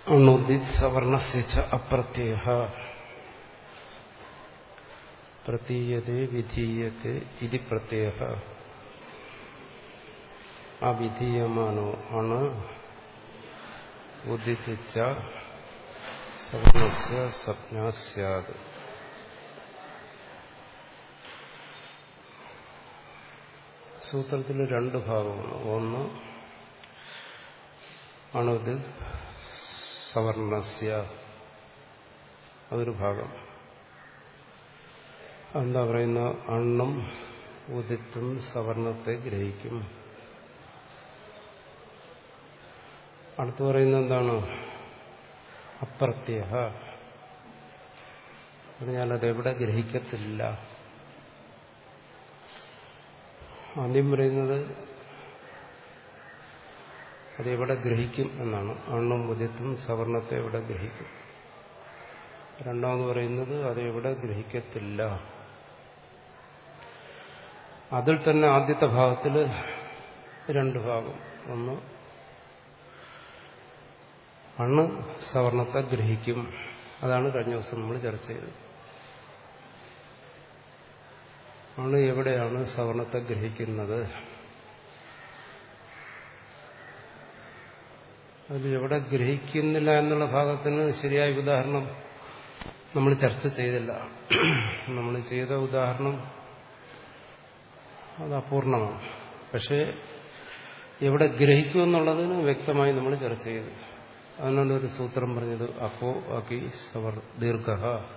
അണുദിത് സവർണസ്യ ച അപ്രത്യയ പ്രതീയത്തെ വിധീയത്തെ ഇതി പ്രത്യയ അവിധീയമാനോ ആണ് ഉദിച്ച സവർണസ്യ സ്വപ്ന സ്യാത് സൂത്രത്തിൽ രണ്ട് ഭാഗമാണ് ഒന്ന് അണുത് സവർണസ്യ അതൊരു ഭാഗം എന്താ പറയുന്ന അണ്ണം ഉദിത്തും സവർണത്തെ ഗ്രഹിക്കും അടുത്ത് പറയുന്നത് എന്താണ് അപ്രത്യയ പറഞ്ഞാൽ അതെവിടെ ഗ്രഹിക്കത്തില്ല ആദ്യം പറയുന്നത് അതെവിടെ ഗ്രഹിക്കും എന്നാണ് അണ്ണും ഉദിത്തും സവർണത്തെ എവിടെ ഗ്രഹിക്കും രണ്ടാമത് പറയുന്നത് അതെവിടെ ഗ്രഹിക്കത്തില്ല അതിൽ തന്നെ ആദ്യത്തെ ഭാഗത്തിൽ രണ്ട് ഭാഗം ഒന്ന് അണ്ണ് സവർണത്തെ ഗ്രഹിക്കും അതാണ് കഴിഞ്ഞ ദിവസം നമ്മൾ ചർച്ച ചെയ്തത് അണ് എവിടെയാണ് സവർണത്തെ ഗ്രഹിക്കുന്നത് അതിൽ എവിടെ ഗ്രഹിക്കുന്നില്ല എന്നുള്ള ഭാഗത്തിന് ശരിയായ ഉദാഹരണം നമ്മൾ ചർച്ച ചെയ്തില്ല നമ്മൾ ചെയ്ത ഉദാഹരണം അത് അപൂർണമാണ് പക്ഷേ എവിടെ ഗ്രഹിക്കുമെന്നുള്ളതിന് വ്യക്തമായി നമ്മൾ ചർച്ച ചെയ്തു അതിനാണ് ഒരു സൂത്രം പറഞ്ഞത് അപ്പോ അക്കി സവർ ദീർഘ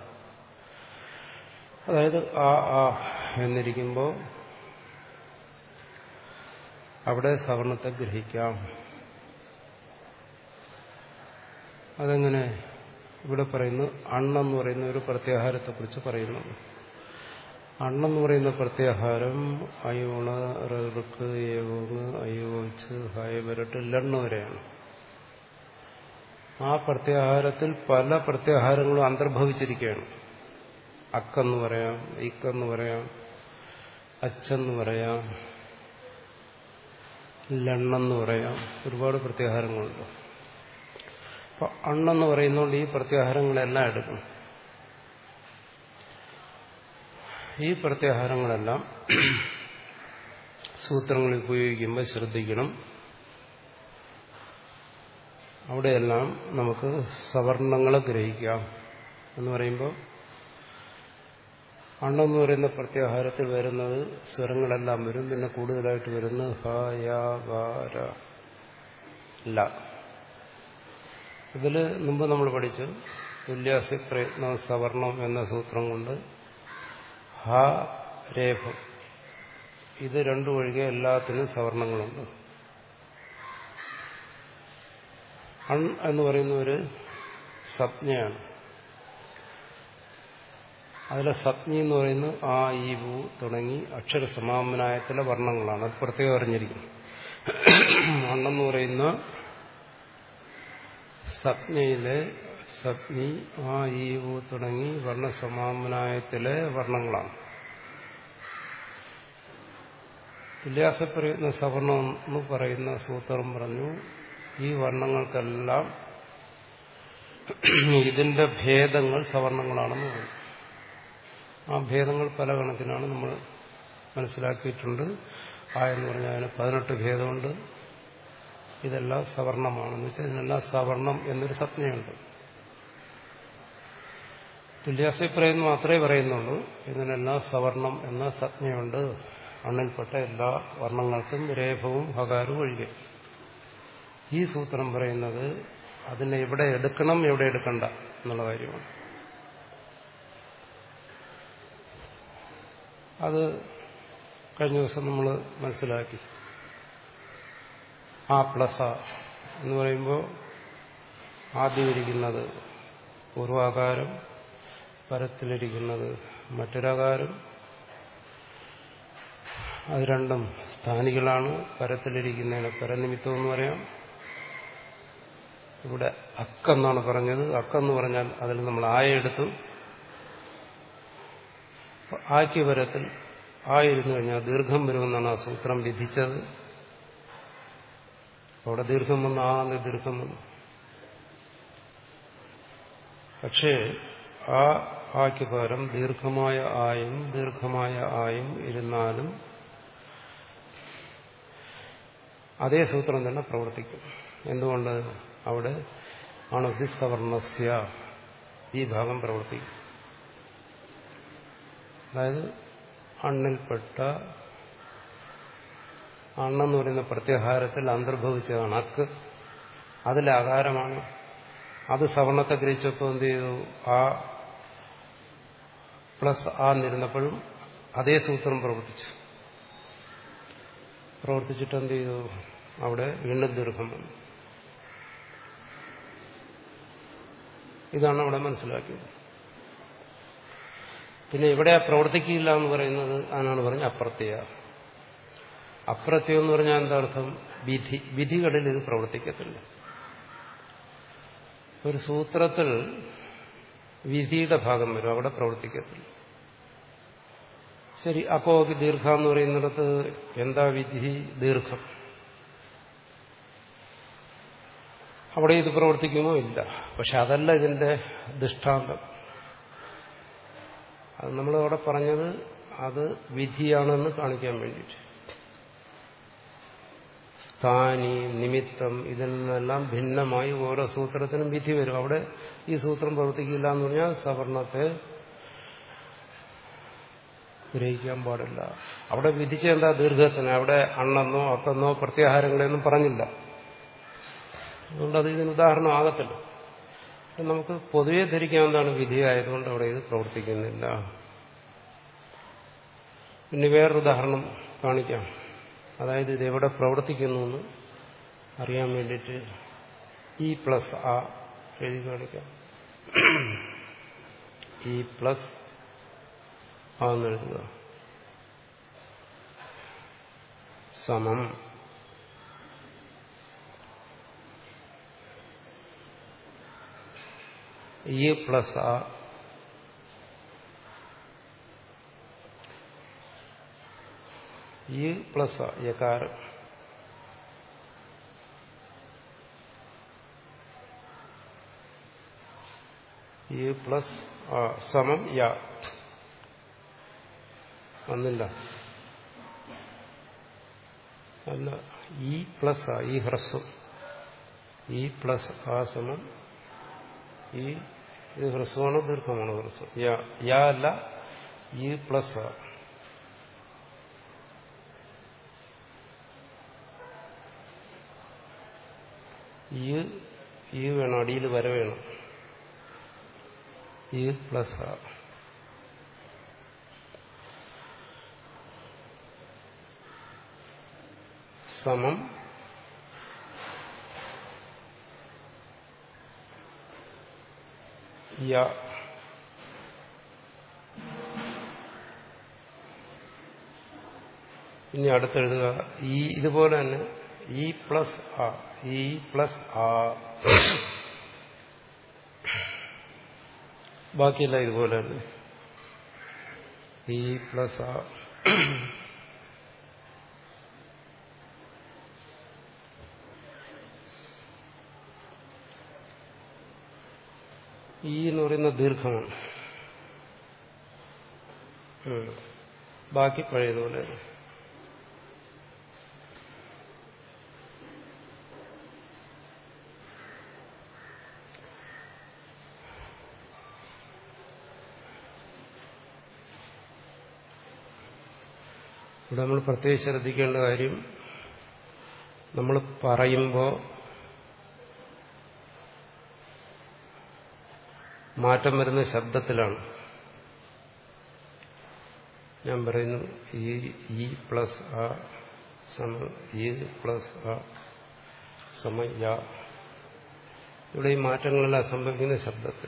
അതായത് ആ ആ എന്നിരിക്കുമ്പോൾ അവിടെ സവർണത്തെ ഗ്രഹിക്കാം അതെങ്ങനെ ഇവിടെ പറയുന്നു അണ്ണെന്ന് പറയുന്ന ഒരു പ്രത്യാഹാരത്തെക്കുറിച്ച് പറയുന്നു അണ്ണെന്ന് പറയുന്ന പ്രത്യാഹാരം അയോണ് ഋക്ക് ഏവോങ് അയോച്ച് ഹായ വരട്ട് ലണ്ണ് വരെയാണ് ആ പ്രത്യാഹാരത്തിൽ പല പ്രത്യാഹാരങ്ങളും അന്തർഭവിച്ചിരിക്കുകയാണ് അക്കെന്ന് പറയാം ഇക്കെന്ന് പറയാം അച്ചെന്ന് പറയാം ലണ്ണെന്ന് പറയാം ഒരുപാട് പ്രത്യാഹാരങ്ങളുണ്ട് അപ്പൊ അണ്ണെന്ന് പറയുന്നതുകൊണ്ട് ഈ പ്രത്യാഹാരങ്ങളെല്ലാം എടുക്കും ഈ പ്രത്യാഹാരങ്ങളെല്ലാം സൂത്രങ്ങൾ ഉപയോഗിക്കുമ്പോൾ ശ്രദ്ധിക്കണം അവിടെയെല്ലാം നമുക്ക് സവർണങ്ങളെ ഗ്രഹിക്കാം എന്ന് പറയുമ്പോൾ അണ്ണെന്ന് പറയുന്ന പ്രത്യാഹാരത്തിൽ വരുന്നത് സ്വരങ്ങളെല്ലാം വരും പിന്നെ കൂടുതലായിട്ട് വരുന്നത് ഹ യ ഗ ല ഇതിൽ മുമ്പ് നമ്മൾ പഠിച്ചു തുല്യാസി പ്രയത്ന സവർണം എന്ന സൂത്രം കൊണ്ട് ഹ രേഫം ഇത് രണ്ടു ഒഴികെ എല്ലാത്തിനും സവർണങ്ങളുണ്ട് അൺ എന്ന് പറയുന്ന ഒരു സപ്ഞയാണ് അതിലെ സപ്ഞി എന്ന് പറയുന്നത് ആ ഈ ഭൂ തുടങ്ങി അക്ഷര സമാമനായത്തിലെ വർണ്ണങ്ങളാണ് അത് പ്രത്യേകം അറിഞ്ഞിരിക്കുന്നു അണ്ണെന്ന് പറയുന്ന സപ്ഞയിലെ സപ്നി ആ ഈ ഭൂ തുടങ്ങി വർണ്ണസമാമനായത്തിലെ വർണ്ണങ്ങളാണ് വില്യാസപ്രയത്ന സവർണം എന്ന് പറയുന്ന സൂത്രം പറഞ്ഞു ഈ വർണ്ണങ്ങൾക്കെല്ലാം ഇതിന്റെ ഭേദങ്ങൾ സവർണങ്ങളാണെന്ന് പറയും ആ ഭേദങ്ങൾ പല കണക്കിനാണ് നമ്മൾ മനസ്സിലാക്കിയിട്ടുണ്ട് ആ എന്ന് പറഞ്ഞാൽ അതിന് പതിനെട്ട് ഭേദമുണ്ട് ഇതെല്ലാം സവർണമാണെന്ന് വെച്ചാൽ ഇതിനെല്ലാം സവർണം എന്നൊരു സജ്ഞയുണ്ട് തുല്യാസപ്രയം മാത്രമേ പറയുന്നുള്ളൂ ഇതിനെല്ലാം സവർണം എന്ന സജ്ഞയുണ്ട് അണ്ണിൽപ്പെട്ട എല്ലാ വർണ്ണങ്ങൾക്കും രേഖവും ഹകാരവും ഒഴികെ ഈ സൂത്രം പറയുന്നത് അതിനെ എവിടെ എടുക്കണം എവിടെ എടുക്കണ്ട എന്നുള്ള കാര്യമാണ് അത് കഴിഞ്ഞ ദിവസം നമ്മൾ മനസ്സിലാക്കി ആ പ്ലസ എന്ന് പറയുമ്പോൾ ആദ്യം ഇരിക്കുന്നത് പൂർവാകാരം പരത്തിലിരിക്കുന്നത് മറ്റൊരാകാരം അത് രണ്ടും സ്ഥാനികളാണ് പരത്തിലിരിക്കുന്നതിന് പരനിമിത്തം എന്ന് പറയാം ഇവിടെ അക്കെന്നാണ് പറഞ്ഞത് അക്കെന്ന് പറഞ്ഞാൽ അതിൽ നമ്മൾ ആയ എടുത്തു ആക്കി വരത്തിൽ ആയിരുന്നു കഴിഞ്ഞാൽ ദീർഘം വരുമെന്നാണ് ആ സൂത്രം വിധിച്ചത് അവിടെ ദീർഘം വന്ന് ആന്ന് ദീർഘം വന്നു പക്ഷേ ആ ആക്ക് പകരം ദീർഘമായ ആയും ദീർഘമായ ആയും ഇരുന്നാലും അതേ സൂത്രം തന്നെ പ്രവർത്തിക്കും എന്തുകൊണ്ട് അവിടെ അണുഭിസവർണസ്യ ഈ ഭാഗം പ്രവർത്തിക്കും അതായത് അണ്ണിൽപ്പെട്ട അണ്ണെന്ന് പറയുന്ന പ്രത്യാഹാരത്തിൽ അന്തർഭവിച്ചതാണ് അക്ക് അതിലെ ആകാരമാണ് അത് സവർണത്തെ ഗ്രഹിച്ചപ്പോൾ എന്ത് ചെയ്തു ആ പ്ലസ് ആ നിരുന്നപ്പോഴും അതേ സൂത്രം പ്രവർത്തിച്ചു പ്രവർത്തിച്ചിട്ട് എന്ത് ചെയ്തു അവിടെ വീണ്ടും ദീർഘം വന്നു ഇതാണ് അവിടെ മനസ്സിലാക്കിയത് പിന്നെ ഇവിടെ പ്രവർത്തിക്കില്ല എന്ന് പറയുന്നത് അതിനാണ് പറഞ്ഞ അപ്രത്യയ അപ്രത്യം എന്ന് പറഞ്ഞാൽ എന്താ അർത്ഥം വിധി വിധികളിൽ ഇത് പ്രവർത്തിക്കത്തില്ല ഒരു സൂത്രത്തിൽ വിധിയുടെ ഭാഗം വരും അവിടെ പ്രവർത്തിക്കത്തില്ല ശരി അക്കോക്ക് ദീർഘ എന്ന് പറയുന്നിടത്ത് എന്താ വിധി ദീർഘം അവിടെ ഇത് പ്രവർത്തിക്കുമോ ഇല്ല പക്ഷെ അതല്ല ഇതിന്റെ ദൃഷ്ടാന്തം അത് നമ്മളവിടെ പറഞ്ഞത് അത് വിധിയാണെന്ന് കാണിക്കാൻ വേണ്ടിയിട്ട് സ്ഥാനി നിമിത്തം ഇതിൽ നിന്നെല്ലാം ഭിന്നമായി ഓരോ സൂത്രത്തിനും വിധി വരും അവിടെ ഈ സൂത്രം പ്രവർത്തിക്കില്ല എന്ന് പറഞ്ഞാൽ സവർണത്തെ ഗ്രഹിക്കാൻ പാടില്ല അവിടെ വിധിച്ച എന്താ ദീർഘത്തിന് അവിടെ അണ്ണെന്നോ അക്കെന്നോ പ്രത്യാഹാരങ്ങളെന്നും പറഞ്ഞില്ല അതുകൊണ്ട് അത് ഇതിന് ഉദാഹരണം ആകത്തില്ല നമുക്ക് പൊതുവെ ധരിക്കാൻ എന്താണ് വിധിയായതുകൊണ്ട് അവിടെ ഇത് പ്രവർത്തിക്കുന്നില്ല പിന്നെ വേറൊരു ഉദാഹരണം കാണിക്കാം അതായത് ഇത് എവിടെ പ്രവർത്തിക്കുന്നു എന്ന് അറിയാൻ വേണ്ടിയിട്ട് ഇ പ്ലസ് ആ എഴുതി കാണിക്കാം ഇ പ്ലസ് ആ എന്ന് എഴുതുക സമം ഇ പ്ലസ് ആ ഈ പ്ലസ് ആ യകാരം ഈ പ്ലസ് ആ സമം യ വന്നില്ല അല്ല ഈ പ്ലസ് ആ ഈ ഹ്രസ്വം ഈ പ്ലസ് ആ സമം ഈ ഇത് ഹ്രസ്വമാണോ ദീർഘമാണോ ഹ്രസ്വം യാ അല്ല ഈ പ്ലസ് ആ ഈ ഈ വേണം അടിയിൽ വര വേണം ഈ പ്ലസ് ആ സമം യ ഇനി അടുത്തെഴുതുക ഈ ഇതുപോലെ തന്നെ ഇ പ്ലസ് ആ ഇ പ്ലസ് ആ ബാക്കിയെല്ലാം ഇതുപോലെ തന്നെ ഇ പ്ലസ് ആ ഈ എന്ന് പറയുന്ന ദീർഘമാണ് ബാക്കി പഴയതുപോലെ ഇവിടെ നമ്മൾ പ്രത്യേകിച്ച് ശ്രദ്ധിക്കേണ്ട കാര്യം നമ്മൾ പറയുമ്പോൾ മാറ്റം വരുന്ന ശബ്ദത്തിലാണ് ഞാൻ പറയുന്നു ഈ ഇ പ്ലസ് ആ സമ ഈ പ്ലസ് ആ സമ യ ഇവിടെ ഈ മാറ്റങ്ങളെല്ലാം സംഭവിക്കുന്ന ശബ്ദത്തിൽ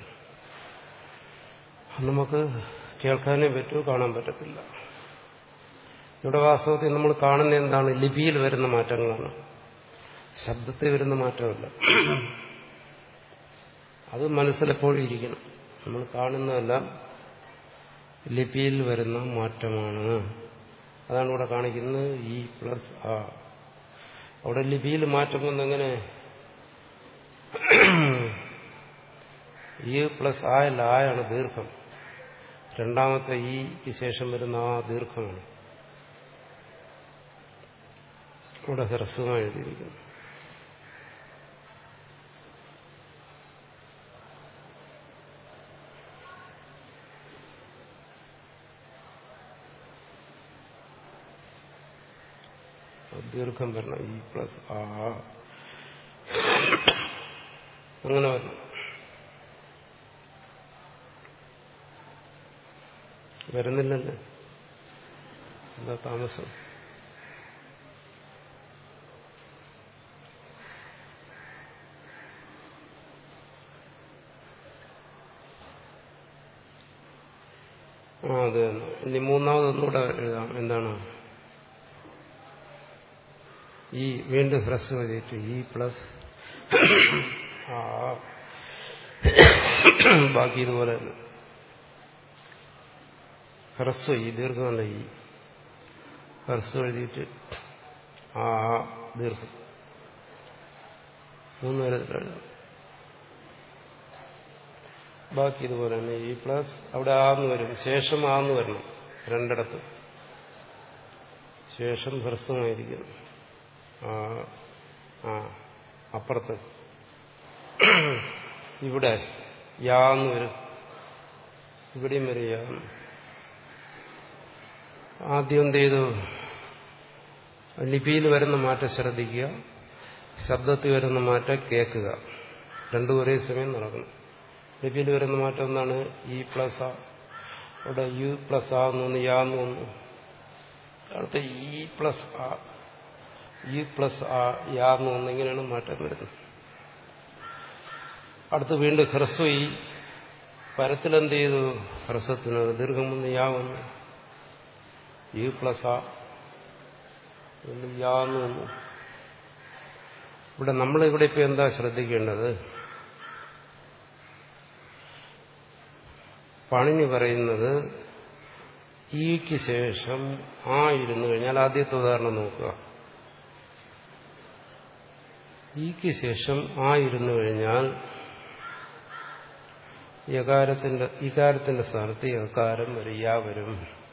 നമുക്ക് കേൾക്കാനേ പറ്റൂ കാണാൻ പറ്റത്തില്ല ഇവിടെ വാസ്തവത്തിൽ നമ്മൾ കാണുന്ന എന്താണ് ലിപിയിൽ വരുന്ന മാറ്റങ്ങളാണ് ശബ്ദത്തിൽ വരുന്ന മാറ്റമല്ല അത് മനസ്സിലെപ്പോഴും ഇരിക്കണം നമ്മൾ കാണുന്നതെല്ലാം ലിപിയിൽ വരുന്ന മാറ്റമാണ് അതാണ് ഇവിടെ കാണിക്കുന്നത് ഇ പ്ലസ് ആ അവിടെ ലിപിയിൽ മാറ്റം വന്നെങ്ങനെ ഈ പ്ലസ് ആ അല്ല ആയാണ് ദീർഘം രണ്ടാമത്തെ ഈക്ക് ശേഷം വരുന്ന ആ ദീർഘമാണ് ഇവിടെ ഹ്രസ്വമായി എഴുതിയിരിക്കുന്നു ദീർഘം വരണം ഈ പ്ലസ് ആ അങ്ങനെ വരണം വരുന്നില്ലല്ലേ എന്താ താമസം ആ അതെ ഇനി മൂന്നാമതൊന്നുകൂടെ എഴുതാം എന്താണ് ഈ വീണ്ടും ഹ്രസ്വം എഴുതിയിട്ട് ഈ പ്ലസ് ആ ബാക്കി ഇതുപോലെ തന്നെ ഹ്രസ്വ ഈ ദീർഘമല്ല ഈ ഹ്രസ്വം എഴുതിയിട്ട് ആ ദീർഘം മൂന്ന് തരത്തിലെഴുതാം ബാക്കി ഇതുപോലെ തന്നെ ഈ പ്ലസ് അവിടെ ആന്ന് വരും ശേഷം ആന്ന് വരണം രണ്ടിടത്ത് ശേഷം ഹ്രസ്വമായിരിക്കുന്നു ആ ആ അപ്പുറത്ത് ഇവിടെ യാന്ന് വരും ഇവിടെയും വരും യാ ആദ്യം എന്ത് ചെയ്തു ലിപിയിൽ വരുന്ന മാറ്റം ശ്രദ്ധിക്കുക ശബ്ദത്തിൽ വരുന്ന മാറ്റം കേൾക്കുക രണ്ടും ഒരേ സമയം നടക്കണം ലിപിയിൽ വരുന്ന മാറ്റം എന്താണ് ഈ പ്ലസ് ആ അവിടെ യു പ്ലസ് ആ എന്ന് യാ എന്ന് വന്നു അടുത്ത ഇ പ്ലസ് ആ ഇ പ്ലസ് ആ യാ എന്ന് വന്നു ഇങ്ങനെയാണ് മാറ്റം വരുന്നത് അടുത്ത് വീണ്ടും ഹ്രസ്വ ഈ പരത്തിലെന്ത് ചെയ്തു ഹ്രസ്വത്തിന് ദീർഘം വന്ന് യാ വന്നു ഇ പ്ലസ് ആ വീണ്ടും യാ എന്ന് വന്നു ഇവിടെ നമ്മളിവിടെ ഇപ്പൊ എന്താ ശ്രദ്ധിക്കേണ്ടത് പണിനി പറയുന്നത് ഈക്ക് ശേഷം ആ ഇരുന്നു കഴിഞ്ഞാൽ ആദ്യത്തെ ഉദാഹരണം നോക്കുക ഈക്ക് ശേഷം ആ ഇരുന്നു കഴിഞ്ഞാൽ യകാരത്തിന്റെ ഇകാരത്തിന്റെ സ്ഥാനത്ത് യകാരം വരും യാ വരും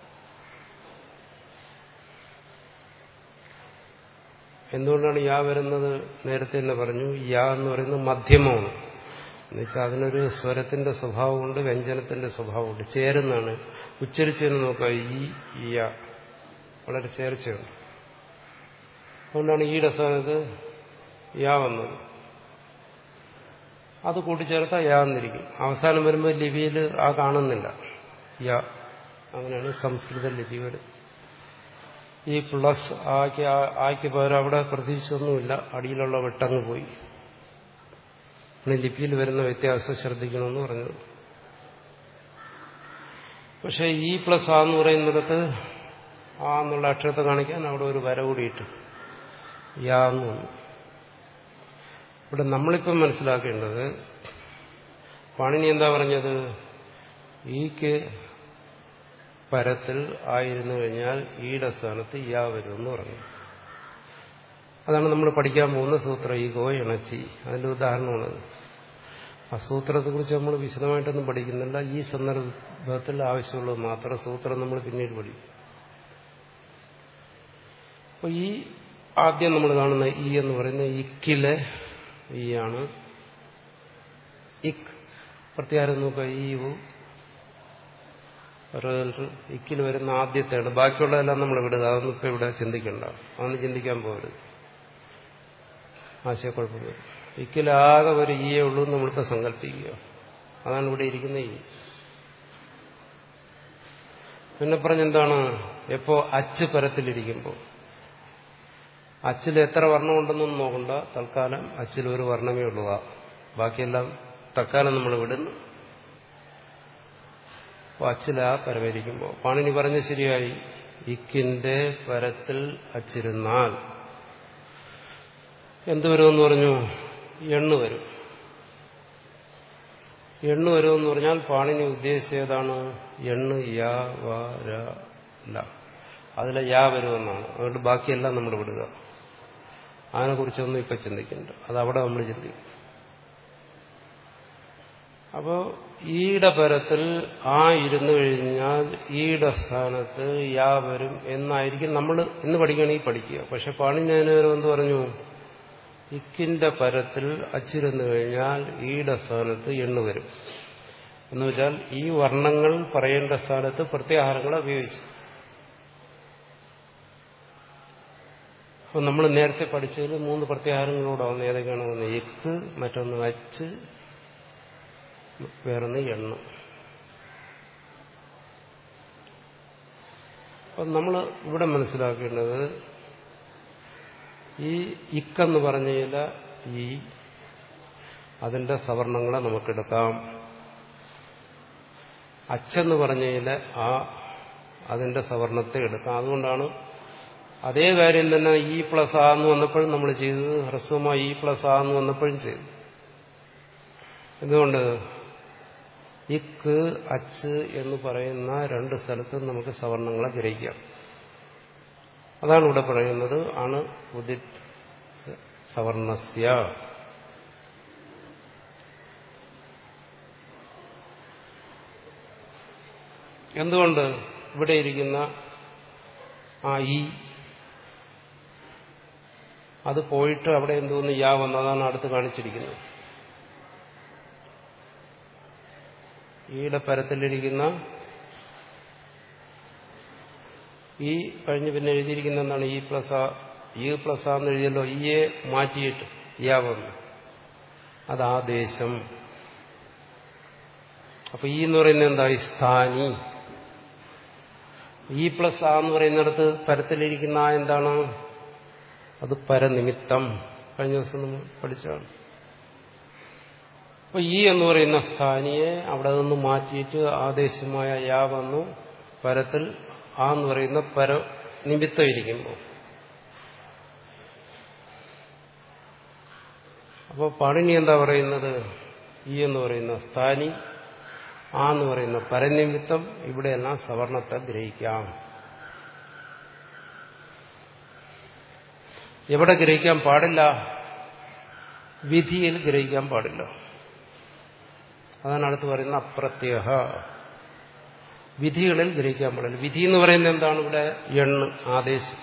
എന്തുകൊണ്ടാണ് യാ വരുന്നത് നേരത്തെ തന്നെ പറഞ്ഞു യാ എന്ന് പറയുന്നത് മധ്യമമാണ് എന്നുവെച്ചാൽ അതിനൊരു സ്വരത്തിന്റെ സ്വഭാവമുണ്ട് വ്യഞ്ജനത്തിന്റെ സ്വഭാവമുണ്ട് ചേരുന്നതാണ് ഉച്ചരിച്ചതിന് നോക്കുക ഈ യ വളരെ ചേർച്ചയുണ്ട് അതുകൊണ്ടാണ് ഈയുടെ സ്ഥാനത്ത് യാ വന്നത് അത് കൂട്ടിച്ചേർത്താൽ യാ എന്നിരിക്കും അവസാനം വരുമ്പോൾ ലിപിയിൽ ആ കാണുന്നില്ല യാ അങ്ങനെയാണ് സംസ്കൃത ലിപി വരും ഈ പ്ലസ് ആക്ക് ആക്ക് പകരം അവിടെ പ്രതീക്ഷിച്ചൊന്നുമില്ല അടിയിലുള്ള വെട്ടങ്ങ് പോയി ലിപിയിൽ വരുന്ന വ്യത്യാസം ശ്രദ്ധിക്കണമെന്ന് പറഞ്ഞത് പക്ഷെ ഈ പ്ലസ് ആ എന്ന് പറയുന്നിടത്ത് ആ എന്നുള്ള അക്ഷരത്തെ കാണിക്കാൻ അവിടെ ഒരു വര കൂടിയിട്ട് യാ എന്ന് വന്നു ഇവിടെ നമ്മളിപ്പം മനസ്സിലാക്കേണ്ടത് പാണിനി എന്താ പറഞ്ഞത് ഈക്ക് പരത്തിൽ ആയിരുന്നു കഴിഞ്ഞാൽ ഈയുടെ സ്ഥാനത്ത് യാ വരുമെന്ന് പറഞ്ഞു അതാണ് നമ്മൾ പഠിക്കാൻ പോകുന്ന സൂത്രം ഈ ഗോ ഇണച്ചി അതിന്റെ ഉദാഹരണമാണത് ആ സൂത്രത്തെക്കുറിച്ച് നമ്മൾ വിശദമായിട്ടൊന്നും പഠിക്കുന്നില്ല ഈ സന്ദർഭത്തിൽ ആവശ്യമുള്ളത് മാത്രം സൂത്രം നമ്മൾ പിന്നീട് പഠിക്കും അപ്പൊ ഈ ആദ്യം നമ്മൾ കാണുന്ന ഈ എന്ന് പറയുന്ന ഇക്കിലെ ഈ ആണ് ഇക് പ്രത്യാരം നോക്കുക ഈ ഇക്കിൽ വരുന്ന ആദ്യത്തെയാണ് ബാക്കിയുള്ളതെല്ലാം നമ്മൾ വിടുക അതൊന്നും ഇപ്പം ഇവിടെ ചിന്തിക്കണ്ട അതൊന്നും ചിന്തിക്കാൻ പോകരുത് ആശയക്കുഴപ്പം വരും ഇക്കിലാകെ ഒരു ഈയേ ഉള്ളൂ എന്ന് നമ്മളിപ്പോൾ സങ്കല്പിക്കുക അതാണ് ഇവിടെ ഇരിക്കുന്ന ഈ പിന്നെ പറഞ്ഞെന്താണ് എപ്പോ അച്ച് പരത്തിലിരിക്കുമ്പോൾ അച്ചിൽ എത്ര വർണ്ണമുണ്ടെന്നൊന്നും നോക്കണ്ട തൽക്കാലം അച്ചിൽ ഒരു വർണ്ണമേ ഉള്ളൂ ബാക്കിയെല്ലാം തൽക്കാലം നമ്മൾ വിടുന്നു അപ്പോൾ അച്ചില പരമരിക്കുമ്പോൾ പാണിനി പറഞ്ഞ ശരിയായി ഇക്കിന്റെ പരത്തിൽ അച്ചിരുന്നാൽ എന്ത് വരുമെന്ന് പറഞ്ഞു എണ്ണു വരും എണ്ണു വരുമെന്ന് പറഞ്ഞാൽ പാണിനി ഉദ്ദേശിച്ച ഏതാണ് എണ്ണു യാ വ ര ല അതിലെ യാ വരുമെന്നാണ് അതുകൊണ്ട് ബാക്കിയെല്ലാം നമ്മൾ വിടുക അതിനെക്കുറിച്ചൊന്നും ഇപ്പം ചിന്തിക്കണ്ട അത് അവിടെ നമ്മൾ ചിന്തിക്കും അപ്പോ ഈയുടെ പരത്തിൽ ആ ഇരുന്നു കഴിഞ്ഞാൽ ഈയുടെ സ്ഥാനത്ത് യാ വരും എന്നായിരിക്കും നമ്മൾ ഇന്ന് പഠിക്കണമെങ്കിൽ പഠിക്കുക പക്ഷെ പാണിഞ്ഞതിനേരം എന്ത് പറഞ്ഞു ഇക്കിന്റെ പരത്തിൽ അച്ചിരുന്നു കഴിഞ്ഞാൽ ഈയുടെ സ്ഥാനത്ത് എണ്ണു വരും എന്ന് വെച്ചാൽ ഈ വർണ്ണങ്ങൾ പറയേണ്ട സ്ഥാനത്ത് പ്രത്യാഹാരങ്ങൾ ഉപയോഗിച്ചു അപ്പം നമ്മൾ നേരത്തെ പഠിച്ചതിൽ മൂന്ന് പ്രത്യാഹാരങ്ങളൂടെ വന്ന് ഏതൊക്കെയാണ് വന്നത് എക്ക് മറ്റൊന്ന് അച്ച് വേറൊന്ന് എണ്ണ അപ്പം നമ്മൾ ഇവിടെ മനസ്സിലാക്കേണ്ടത് ഈ ഇക്കെന്ന് പറഞ്ഞതില ഈ അതിന്റെ സവർണങ്ങളെ നമുക്കെടുക്കാം അച്ചെന്ന് പറഞ്ഞതിലെ ആ അതിന്റെ സവർണത്തെ എടുക്കാം അതുകൊണ്ടാണ് അതേ കാര്യം തന്നെ ഇ പ്ലസ് ആ എന്ന് വന്നപ്പോഴും നമ്മൾ ചെയ്തത് ഹ്രസ്വമായി ഇ പ്ലസ് ആ എന്ന് വന്നപ്പോഴും ചെയ്തു എന്തുകൊണ്ട് ഇക്ക് അച്ച് എന്ന് പറയുന്ന രണ്ട് സ്ഥലത്തും നമുക്ക് സവർണങ്ങളെ ഗ്രഹിക്കാം അതാണ് ഇവിടെ പറയുന്നത് ആണ് ഉദിത് സവർണസ്യ എന്തുകൊണ്ട് ഇവിടെ ഇരിക്കുന്ന ആ ഈ അത് പോയിട്ട് അവിടെ എന്തോന്ന് യാ വന്നതാണ് അടുത്ത് കാണിച്ചിരിക്കുന്നത് ഈയുടെ പരത്തിലിരിക്കുന്ന ഈ കഴിഞ്ഞ് പിന്നെ എഴുതിയിരിക്കുന്ന എന്താണ് ഈ പ്ലസ് ആ ഈ പ്ലസ് ആന്ന് എഴുതിയല്ലോ ഈയെ മാറ്റിയിട്ട് യാ വന്നു അത് ആദേശം അപ്പൊ ഈ എന്ന് പറയുന്നത് എന്താ ഈ സ്ഥാനി ഈ പ്ലസ് ആ എന്ന് പറയുന്നിടത്ത് പരത്തിലിരിക്കുന്ന ആ എന്താണ് അത് പരനിമിത്തം കഴിഞ്ഞ ദിവസം നമ്മൾ പഠിച്ചാണ് അപ്പൊ ഈ എന്ന് പറയുന്ന സ്ഥാനിയെ അവിടെ നിന്ന് മാറ്റിയിട്ട് ആദേശമായ യാ വന്നു പരത്തിൽ ആ എന്ന് പറയുന്ന പര നിമിത്തം ഇരിക്കുമ്പോൾ അപ്പോൾ പാണിനി എന്താ പറയുന്നത് ഈ എന്ന് പറയുന്ന സ്ഥാനി ആ എന്ന് പറയുന്ന പരനിമിത്തം ഇവിടെയെല്ലാം സവർണത്തെ ഗ്രഹിക്കാം എവിടെ ഗ്രഹിക്കാൻ പാടില്ല വിധിയിൽ ഗ്രഹിക്കാൻ പാടില്ല അതാണ് അടുത്ത് പറയുന്ന അപ്രത്യഹ വിധികളിൽ ഗ്രഹിക്കാൻ പാടില്ല വിധി എന്ന് പറയുന്നത് എന്താണ് ഇവിടെ എണ്ണ് ആദേശം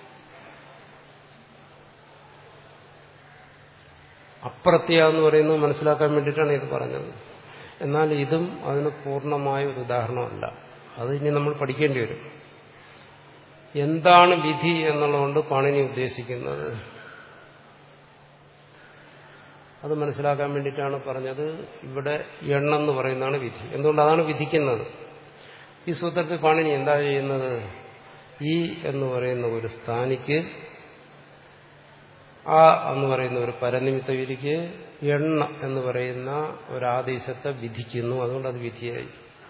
അപ്രത്യ എന്ന് പറയുന്നത് മനസ്സിലാക്കാൻ വേണ്ടിയിട്ടാണ് ഇത് പറഞ്ഞത് എന്നാൽ ഇതും അതിന് പൂർണ്ണമായ ഒരു ഉദാഹരണമല്ല അത് ഇനി നമ്മൾ പഠിക്കേണ്ടി വരും എന്താണ് വിധി എന്നുള്ളതുകൊണ്ട് പാണിനി ഉദ്ദേശിക്കുന്നത് അത് മനസ്സിലാക്കാൻ വേണ്ടിയിട്ടാണ് പറഞ്ഞത് ഇവിടെ എണ്ണെന്ന് പറയുന്നതാണ് വിധി എന്തുകൊണ്ട് അതാണ് വിധിക്കുന്നത് ഈ സൂത്രത്തിൽ പാണിനി എന്താ ചെയ്യുന്നത് ഈ എന്ന് പറയുന്ന ഒരു സ്ഥാനിക്ക് ആ എന്ന് പറയുന്ന ഒരു പരനിമിത്ത വിധിക്ക് എണ്ണ എന്ന് പറയുന്ന ഒരു ആദേശത്തെ വിധിക്കുന്നു അതുകൊണ്ട് അത് വിധിയായി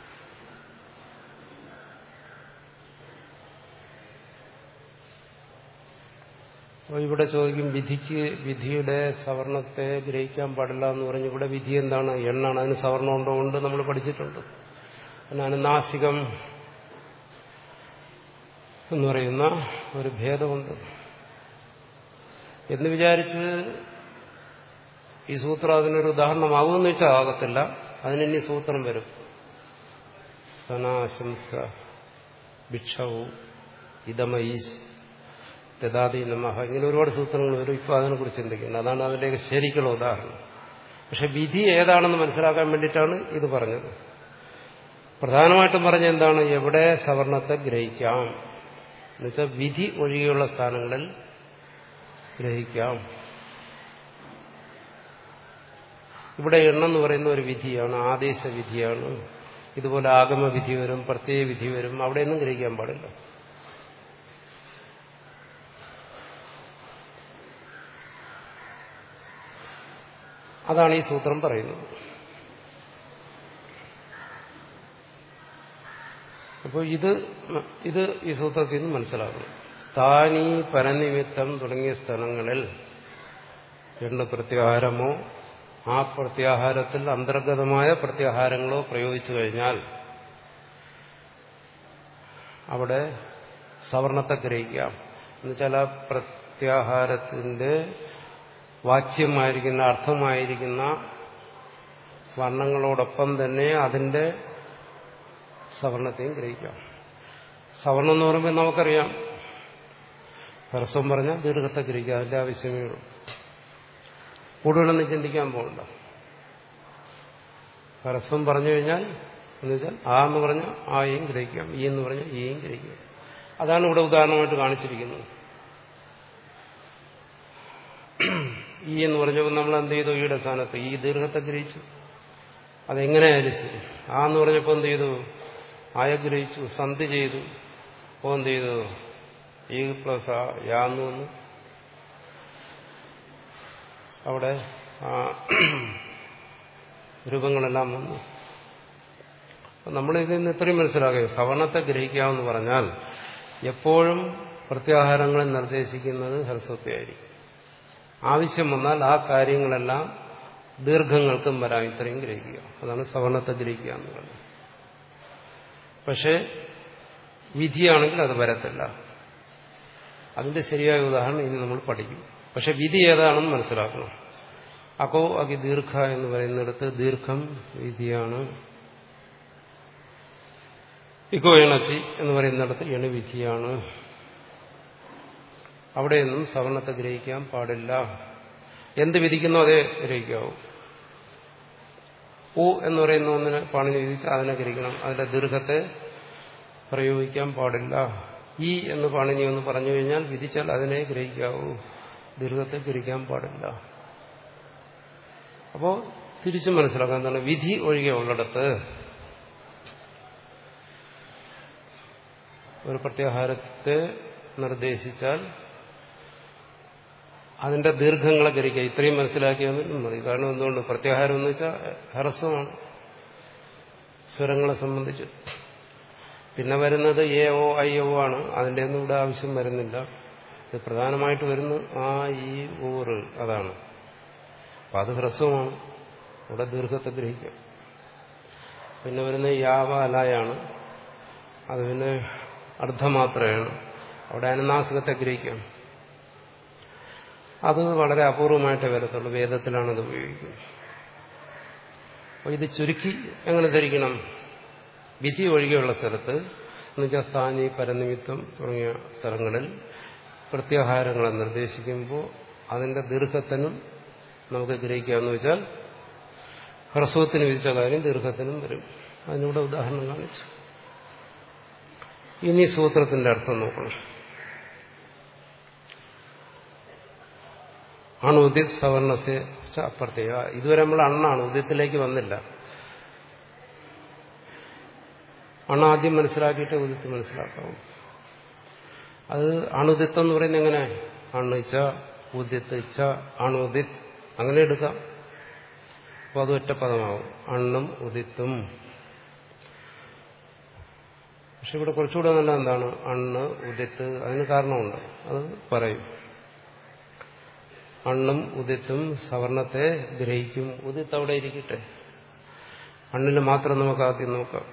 അപ്പോൾ ഇവിടെ ചോദിക്കും വിധിക്ക് വിധിയുടെ സവർണത്തെ ഗ്രഹിക്കാൻ പാടില്ല എന്ന് പറഞ്ഞ് ഇവിടെ വിധി എന്താണ് എണ്ണാണ് അതിന് സവർണം ഉണ്ടോ ഉണ്ട് നമ്മൾ പഠിച്ചിട്ടുണ്ട് പിന്നെ അനുനാസികം എന്ന് പറയുന്ന ഒരു ഭേദമുണ്ട് എന്ന് വിചാരിച്ച് ഈ സൂത്രം അതിനൊരു ഉദാഹരണമാകുമെന്ന് വെച്ചാൽ ആകത്തില്ല അതിനി സൂത്രം വരും സനാശംസ ഭിക്ഷവും ഇതമയീശ് ദദാതി നമഹ ഇങ്ങനെ ഒരുപാട് സൂത്രങ്ങൾ വരും ഇപ്പോൾ അതിനെക്കുറിച്ച് ചിന്തിക്കുന്നത് അതാണ് അതിൻ്റെയൊക്കെ ശരിക്കുള്ള ഉദാഹരണം പക്ഷെ വിധി ഏതാണെന്ന് മനസ്സിലാക്കാൻ വേണ്ടിയിട്ടാണ് ഇത് പറഞ്ഞത് പ്രധാനമായിട്ടും പറഞ്ഞ എന്താണ് എവിടെ സവർണത്തെ ഗ്രഹിക്കാം എന്നുവെച്ചാൽ വിധി ഒഴികെയുള്ള സ്ഥാനങ്ങളിൽ ഗ്രഹിക്കാം ഇവിടെ എണ്ണെന്ന് പറയുന്ന ഒരു വിധിയാണ് ആദേശ വിധിയാണ് ഇതുപോലെ ആഗമവിധി വരും പ്രത്യേക വിധി വരും അവിടെയൊന്നും ഗ്രഹിക്കാൻ പാടില്ല അതാണ് ഈ സൂത്രം പറയുന്നത് അപ്പോൾ ഇത് ഇത് ഈ സൂത്രത്തിൽ നിന്ന് മനസ്സിലാക്കണം സ്ഥാനി പരനിമിത്തം തുടങ്ങിയ സ്ഥലങ്ങളിൽ രണ്ട് പ്രത്യാഹാരമോ ആ പ്രത്യാഹാരത്തിൽ അന്തർഗതമായ പ്രത്യാഹാരങ്ങളോ പ്രയോഗിച്ചു കഴിഞ്ഞാൽ അവിടെ സവർണത്തെ ഗ്രഹിക്കാം എന്നുവെച്ചാൽ ആ പ്രത്യാഹാരത്തിന്റെ വാച്യമായിരിക്കുന്ന അർത്ഥമായിരിക്കുന്ന വർണ്ണങ്ങളോടൊപ്പം തന്നെ അതിന്റെ സവർണത്തെയും ഗ്രഹിക്കാം സവർണം എന്ന് പറയുമ്പോൾ നമുക്കറിയാം ഹ്രസ്വം പറഞ്ഞാൽ ദീർഘത്തെ ഗ്രഹിക്കുക അതിന്റെ ആവശ്യമേ ഉള്ളൂ കൂടുതലൊന്നും ചിന്തിക്കാൻ പോകണ്ട ഹ്രസ്വം പറഞ്ഞു കഴിഞ്ഞാൽ എന്ന് വെച്ചാൽ ആ എന്ന് പറഞ്ഞാൽ ആയും ഗ്രഹിക്കാം ഈ എന്ന് പറഞ്ഞാൽ ഈയും ഗ്രഹിക്കാം അതാണ് ഇവിടെ ഉദാഹരണമായിട്ട് കാണിച്ചിരിക്കുന്നത് ഈ എന്ന് പറഞ്ഞപ്പോൾ നമ്മൾ എന്ത് ചെയ്തു ഈയുടെ സ്ഥാനത്ത് ഈ ദീർഘത്തെ ഗ്രഹിച്ചു അതെങ്ങനെയായാലും ശരി ആ എന്ന് പറഞ്ഞപ്പോൾ എന്ത് ചെയ്തു ആയ ഗ്രഹിച്ചു സന്ധി ചെയ്തു അപ്പോൾ എന്ത് ചെയ്തു ഈ പ്ലസ് ആ യാന്ന് വന്നു അവിടെ ആ രൂപങ്ങളെല്ലാം വന്നു നമ്മൾ ഇതിൽ നിന്ന് ഇത്രയും മനസ്സിലാക്കുക സവർണത്തെ ഗ്രഹിക്കാമെന്ന് പറഞ്ഞാൽ എപ്പോഴും പ്രത്യാഹാരങ്ങളെ നിർദ്ദേശിക്കുന്നത് ഹ്രസ്വത്തെയായിരിക്കും ആവശ്യം വന്നാൽ ആ കാര്യങ്ങളെല്ലാം ദീർഘങ്ങൾക്കും വരാം ഇത്രയും ഗ്രഹിക്കുക അതാണ് സവർണത്തെ ഗ്രഹിക്കുക എന്ന് പറയുന്നത് പക്ഷേ വിധിയാണെങ്കിൽ അത് വരത്തില്ല അതിന്റെ ശരിയായ ഉദാഹരണം ഇനി നമ്മൾ പഠിക്കും പക്ഷെ വിധി ഏതാണെന്ന് മനസ്സിലാക്കണം അക്കോ അകി ദീർഘ എന്ന് പറയുന്നിടത്ത് ദീർഘം വിധിയാണ് ഇക്കോ എണച്ചി എന്ന് പറയുന്നിടത്ത് എണുവിധിയാണ് അവിടെയൊന്നും സവർണത്തെ ഗ്രഹിക്കാൻ പാടില്ല എന്ത് വിധിക്കുന്നോ അതേ ഗ്രഹിക്കാവൂ ഊ എന്ന് പറയുന്ന ഒന്നിനെ പാണിനി വിധിച്ച് അതിനെ ഗ്രഹിക്കണം അതിന്റെ ദീർഘത്തെ പ്രയോഗിക്കാൻ പാടില്ല ഈ എന്ന് പാണിനി ഒന്ന് പറഞ്ഞു കഴിഞ്ഞാൽ വിധിച്ചാൽ അതിനെ ഗ്രഹിക്കാവൂ ദീർഘത്തെ ഗ്രഹിക്കാൻ പാടില്ല അപ്പോ തിരിച്ചു മനസ്സിലാക്കാൻ എന്താണ് വിധി ഒഴികെ ഉള്ളിടത്ത് ഒരു പ്രത്യാഹാരത്തെ നിർദ്ദേശിച്ചാൽ അതിന്റെ ദീർഘങ്ങളെ ഗ്രഹിക്കുക ഇത്രയും മനസ്സിലാക്കിയാൽ മതി കാരണം എന്തുകൊണ്ട് പ്രത്യാഹാരം എന്ന് വെച്ചാൽ ഹ്രസ്വമാണ് സ്വരങ്ങളെ സംബന്ധിച്ച് പിന്നെ വരുന്നത് എ ഒ ഐ ഒ ആണ് അതിൻ്റെ ഒന്നും ഇവിടെ ആവശ്യം വരുന്നില്ല ഇത് പ്രധാനമായിട്ട് വരുന്ന ആ ഈ ഊറ് അതാണ് അപ്പം അത് ഹ്രസ്വമാണ് ഇവിടെ ദീർഘത്തെ ഗ്രഹിക്കാം പിന്നെ വരുന്ന യാവ അലായാണ് അത് പിന്നെ അർദ്ധമാത്രയാണ് അവിടെ അനുനാസികത്തെ ഗ്രഹിക്കാം അത് വളരെ അപൂർവമായിട്ടേ വരത്തുള്ളൂ വേദത്തിലാണ് അത് ഉപയോഗിക്കുന്നത് അപ്പോൾ ഇത് ചുരുക്കി എങ്ങനെ ധരിക്കണം വിധി ഒഴികെയുള്ള സ്ഥലത്ത് എന്നുവെച്ചാൽ സ്ഥാനി പരനിമിത്തം തുടങ്ങിയ സ്ഥലങ്ങളിൽ പ്രത്യാഹാരങ്ങളെ നിർദ്ദേശിക്കുമ്പോൾ അതിന്റെ ദീർഘത്തിനും നമുക്ക് ഗ്രഹിക്കാമെന്ന് വെച്ചാൽ ഹ്രസ്വത്തിന് വിധിച്ച കാര്യം ദീർഘത്തിനും വരും അതിനൂടെ ഉദാഹരണം കാണിച്ചു ഇനി സൂത്രത്തിന്റെ അർത്ഥം നോക്കണം ആണ് ഉദിത് സവർണസ് അപ്രത്യേക ഇതുവരെ നമ്മൾ അണ്ണാണ് ഉദിത്തിലേക്ക് വന്നില്ല അണാദ്യം മനസ്സിലാക്കിയിട്ട് ഉദിത്ത് മനസ്സിലാക്കാവും അത് അണുദിത്തം എന്ന് പറയുന്നത് എങ്ങനെ അണ്ണിച്ച ഉദിത്ത് ഇച്ച അണുദിത് അങ്ങനെ എടുക്കാം അപ്പോൾ അത് ഒറ്റ പദമാവും അണ്ണും ഉദിത്തും പക്ഷെ ഇവിടെ കുറച്ചുകൂടെ നല്ല എന്താണ് അണ്ണ് ഉദിത്ത് അതിന് കാരണമുണ്ട് അത് പറയും അണ്ണും ഉദിത്തും സവർണത്തെ ഗ്രഹിക്കും ഉദിത്ത് അവിടെ ഇരിക്കട്ടെ അണ്ണിന് മാത്രം നമുക്ക് ആദ്യം നോക്കാം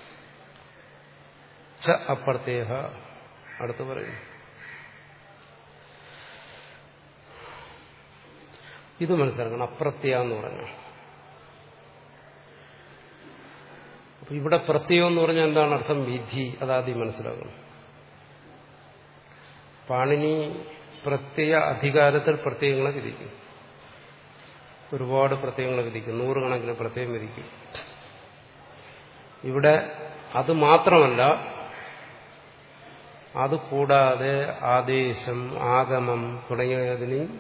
ച അപ്രത്യേക അടുത്ത് പറയും ഇത് മനസ്സിലാക്കണം അപ്രത്യ എന്ന് പറഞ്ഞു അപ്പൊ ഇവിടെ പ്രത്യയം എന്ന് പറഞ്ഞാൽ എന്താണ് അർത്ഥം വിധി അതാദ്യം മനസ്സിലാക്കണം പാണിനി പ്രത്യയ അധികാരത്തിൽ പ്രത്യയങ്ങളെ വിധിക്കും ഒരുപാട് പ്രത്യയങ്ങളെ വിധിക്കും നൂറുകണക്കിന് പ്രത്യയം വിധിക്കും ഇവിടെ അത് മാത്രമല്ല അത് കൂടാതെ ആദേശം ആഗമം തുടങ്ങിയതിനെയും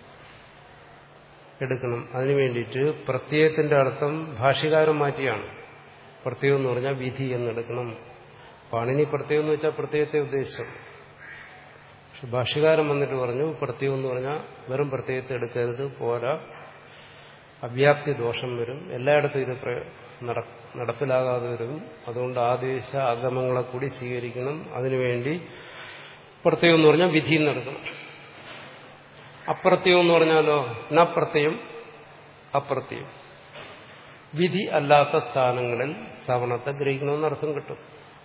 എടുക്കണം അതിനു വേണ്ടിയിട്ട് പ്രത്യയത്തിന്റെ അർത്ഥം ഭാഷ്യകാരം മാറ്റിയാണ് പ്രത്യയം എന്ന് പറഞ്ഞാൽ വിധി എന്നെടുക്കണം പാണിനി പ്രത്യയം എന്ന് വെച്ചാൽ പ്രത്യയത്തെ ഉദ്ദേശിച്ചു പക്ഷെ ഭാഷ്യകാരൻ വന്നിട്ട് പറഞ്ഞു പ്രത്യയം എന്ന് പറഞ്ഞാൽ വെറും പ്രത്യയത്തെ എടുക്കരുത് പോരാ അവ്യാപ്തി ദോഷം വരും എല്ലായിടത്തും ഇത് നടപ്പിലാകാതെ വരും അതുകൊണ്ട് ആദേശ ആഗമങ്ങളെ കൂടി സ്വീകരിക്കണം അതിനുവേണ്ടി പ്രത്യയം എന്ന് പറഞ്ഞാൽ വിധി എന്നെടുക്കണം അപ്രത്യയം എന്ന് പറഞ്ഞാലോ ന പ്രത്യയം അപ്രത്യയം വിധി അല്ലാത്ത സ്ഥാനങ്ങളിൽ സവർണത്തെ ഗ്രഹിക്കണമെന്ന് അർത്ഥം കിട്ടും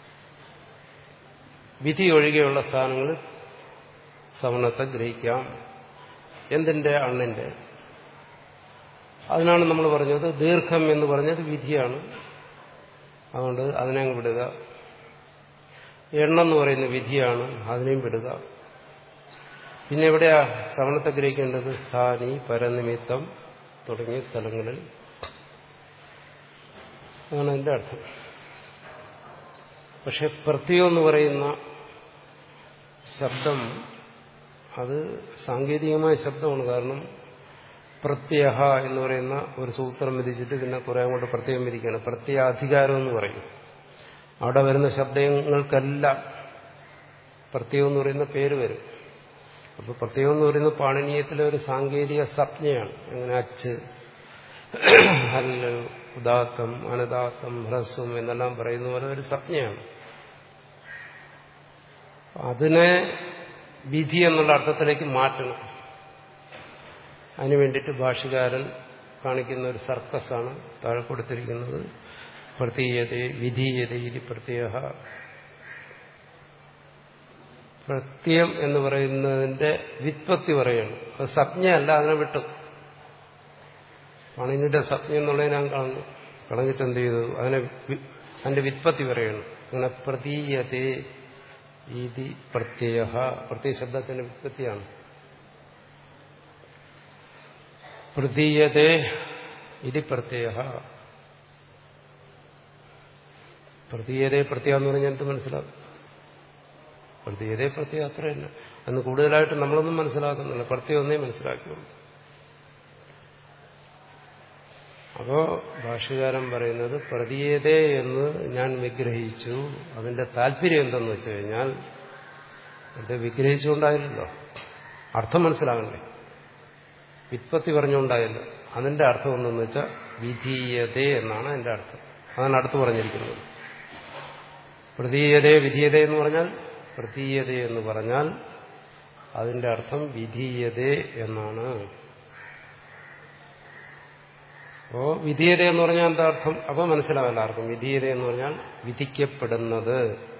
വിധി ഒഴികെയുള്ള സ്ഥാനങ്ങളിൽ സവർണത്തെ ഗ്രഹിക്കാം എന്തിന്റെ അണ്ണിന്റെ അതിനാണ് നമ്മൾ പറഞ്ഞത് ദീർഘം എന്ന് പറഞ്ഞത് വിധിയാണ് അതുകൊണ്ട് അതിനെ അങ്ങ് വിടുക എണ്ണം എന്ന് പറയുന്ന വിധിയാണ് അതിനെയും വിടുക പിന്നെ എവിടെയാ ശ്രവണത്തെ ഗ്രഹിക്കേണ്ടത് സ്ഥാനി പരനിമിത്തം തുടങ്ങിയ സ്ഥലങ്ങളിൽ അതാണ് അതിന്റെ അർത്ഥം പക്ഷെ പ്രത്യം എന്ന് പറയുന്ന ശബ്ദം അത് സാങ്കേതികമായ ശബ്ദമാണ് കാരണം പ്രത്യഹ എന്ന് പറയുന്ന ഒരു സൂത്രം വിധിച്ചിട്ട് പിന്നെ കുറെ അങ്ങോട്ട് പ്രത്യേകം വിധിക്കുകയാണ് പ്രത്യാധികാരം എന്ന് പറയും അവിടെ വരുന്ന ശബ്ദങ്ങൾക്കെല്ലാം പ്രത്യേകം എന്ന് പറയുന്ന പേര് വരും അപ്പോൾ പ്രത്യേകം എന്ന് പറയുന്നത് പാണിനീയത്തിലെ ഒരു സാങ്കേതിക സംജ്ഞയാണ് അങ്ങനെ അച്ച് ഹല്ല് ഉദാത്തം അനദാത്തം ഹ്രസ്വം എന്നെല്ലാം പറയുന്ന പോലെ ഒരു സംജ്ഞയാണ് അതിനെ വിധി എന്നുള്ള അർത്ഥത്തിലേക്ക് മാറ്റണം അതിനു വേണ്ടിയിട്ട് ഭാഷകാരൻ കാണിക്കുന്ന ഒരു സർക്കസാണ് താഴെ കൊടുത്തിരിക്കുന്നത് പ്രതീയത വിധീയത ഇത് പ്രത്യേക പ്രത്യം എന്ന് പറയുന്നതിന്റെ വിത്പത്തി പറയണം അത് സജ്ഞയല്ല അതിനെ വിട്ടു പണിനിയുടെ സജ്ഞ എന്നുള്ളത് ഞാൻ കളഞ്ഞു കളഞ്ഞിട്ട് എന്ത് ചെയ്തു അതിനെ അതിന്റെ വിത്പത്തി പറയണം അങ്ങനെ പ്രതീയതേ ഇതി പ്രത്യയ പ്രത്യയ ശബ്ദത്തിന്റെ വിത്പത്തിയാണ് പ്രതീയതേ ഇതി പ്രത്യയ പ്രതീയതേ പ്രത്യ എന്ന് പറഞ്ഞാൽ എന്ത് മനസ്സിലാക്കും പ്രതീയതേ പ്രത്യേക അത്ര തന്നെ അന്ന് കൂടുതലായിട്ട് നമ്മളൊന്നും മനസ്സിലാക്കുന്നില്ല പ്രത്യേകം ഒന്നേ മനസ്സിലാക്കിയുള്ളൂ അപ്പോ ഭാഷകാരൻ പറയുന്നത് പ്രതീയതേ എന്ന് ഞാൻ വിഗ്രഹിച്ചു അതിന്റെ താല്പര്യം എന്തെന്ന് വെച്ച് കഴിഞ്ഞാൽ അത് വിഗ്രഹിച്ചുകൊണ്ടായില്ലല്ലോ അർത്ഥം മനസ്സിലാകണ്ടേ വിത്പത്തി പറഞ്ഞുകൊണ്ടായില്ല അതിന്റെ അർത്ഥം എന്തെന്ന് വെച്ചാൽ വിധീയതേ എന്നാണ് അതിന്റെ അർത്ഥം അതാണ് അടുത്ത് പറഞ്ഞിരിക്കുന്നത് പ്രതീയതേ വിധീയത എന്ന് പറഞ്ഞാൽ പ്രതീയത എന്ന് പറഞ്ഞാൽ അതിന്റെ അർത്ഥം വിധീയതേ എന്നാണ് അപ്പോ വിധീയത എന്ന് പറഞ്ഞാൽ എന്താ അർത്ഥം അപ്പൊ മനസ്സിലാവില്ല ആർക്കും വിധീയത എന്ന് പറഞ്ഞാൽ വിധിക്കപ്പെടുന്നത്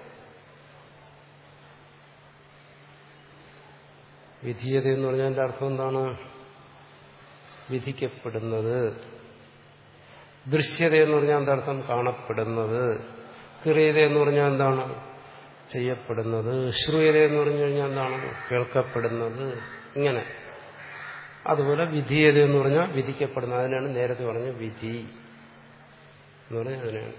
വിധീയത എന്ന് പറഞ്ഞാൽ എന്റെ അർത്ഥം എന്താണ് വിധിക്കപ്പെടുന്നത് ദൃശ്യത എന്ന് പറഞ്ഞാൽ എന്താ അർത്ഥം കാണപ്പെടുന്നത് ക്രിയത എന്ന് പറഞ്ഞാൽ എന്താണ് ചെയ്യപ്പെടുന്നത് ശ്രൂയത എന്ന് പറഞ്ഞു കഴിഞ്ഞാൽ എന്താണ് കേൾക്കപ്പെടുന്നത് ഇങ്ങനെ അതുപോലെ വിധീയത എന്ന് പറഞ്ഞാൽ വിധിക്കപ്പെടുന്നത് അതിനാണ് നേരത്തെ പറഞ്ഞ വിധി എന്ന് പറഞ്ഞാൽ അതിനാണ്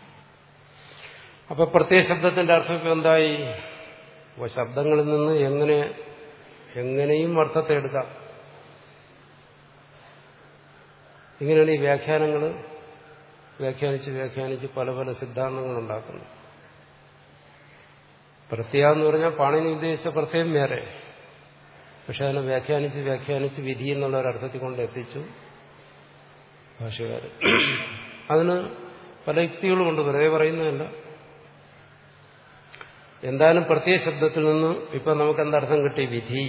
അപ്പൊ പ്രത്യേക ശബ്ദത്തിന്റെ അർത്ഥം ഇപ്പൊ എന്തായി അപ്പൊ ശബ്ദങ്ങളിൽ നിന്ന് എങ്ങനെ എങ്ങനെയും അർത്ഥത്തെ എടുക്കാം ഇങ്ങനെയാണ് ഈ വ്യാഖ്യാനങ്ങൾ വ്യാഖ്യാനിച്ച് വ്യാഖ്യാനിച്ച് പല പല സിദ്ധാന്തങ്ങൾ ഉണ്ടാക്കുന്നു പ്രത്യ എന്ന് പറഞ്ഞാൽ പാണിനി ഉദ്ദേശിച്ച പ്രത്യേകം വേറെ പക്ഷെ അതിനെ വ്യാഖ്യാനിച്ച് വ്യാഖ്യാനിച്ച് വിധി എന്നുള്ള ഒരർത്ഥത്തിൽ കൊണ്ട് എത്തിച്ചു ഭാഷകാരൻ അതിന് പല യുക്തികളുമുണ്ട് വെറുതെ പറയുന്നതല്ല എന്തായാലും പ്രത്യേക ശബ്ദത്തിൽ നിന്ന് ഇപ്പൊ നമുക്ക് എന്തർത്ഥം കിട്ടി വിധി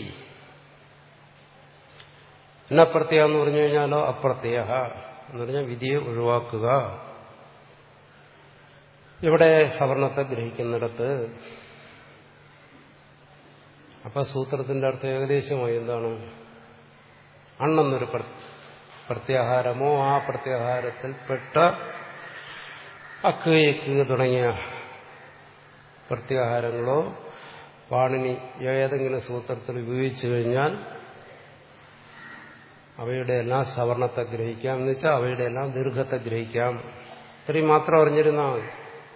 എന്നാ പ്രത്യേക എന്ന് പറഞ്ഞു കഴിഞ്ഞാലോ അപ്രത്യേക എന്ന് പറഞ്ഞാൽ വിധിയെ ഒഴിവാക്കുക ഇവിടെ സവർണത്തെ ഗ്രഹിക്കുന്നിടത്ത് അപ്പൊ സൂത്രത്തിന്റെ അർത്ഥം ഏകദേശമായി എന്താണ് അണ്ണെന്നൊരു പ്രത്യാഹാരമോ ആ പ്രത്യാഹാരത്തിൽപ്പെട്ട അക്ക് എക്ക് തുടങ്ങിയ പ്രത്യാഹാരങ്ങളോ പാണിനി ഏതെങ്കിലും സൂത്രത്തിൽ ഉപയോഗിച്ചു കഴിഞ്ഞാൽ അവയുടെ എല്ലാം സവർണത്തെ ഗ്രഹിക്കാം എന്ന് വെച്ചാൽ അവയുടെ എല്ലാം ദീർഘത്തെ ഗ്രഹിക്കാം ഇത്രയും മാത്രം അറിഞ്ഞിരുന്നാൽ മതി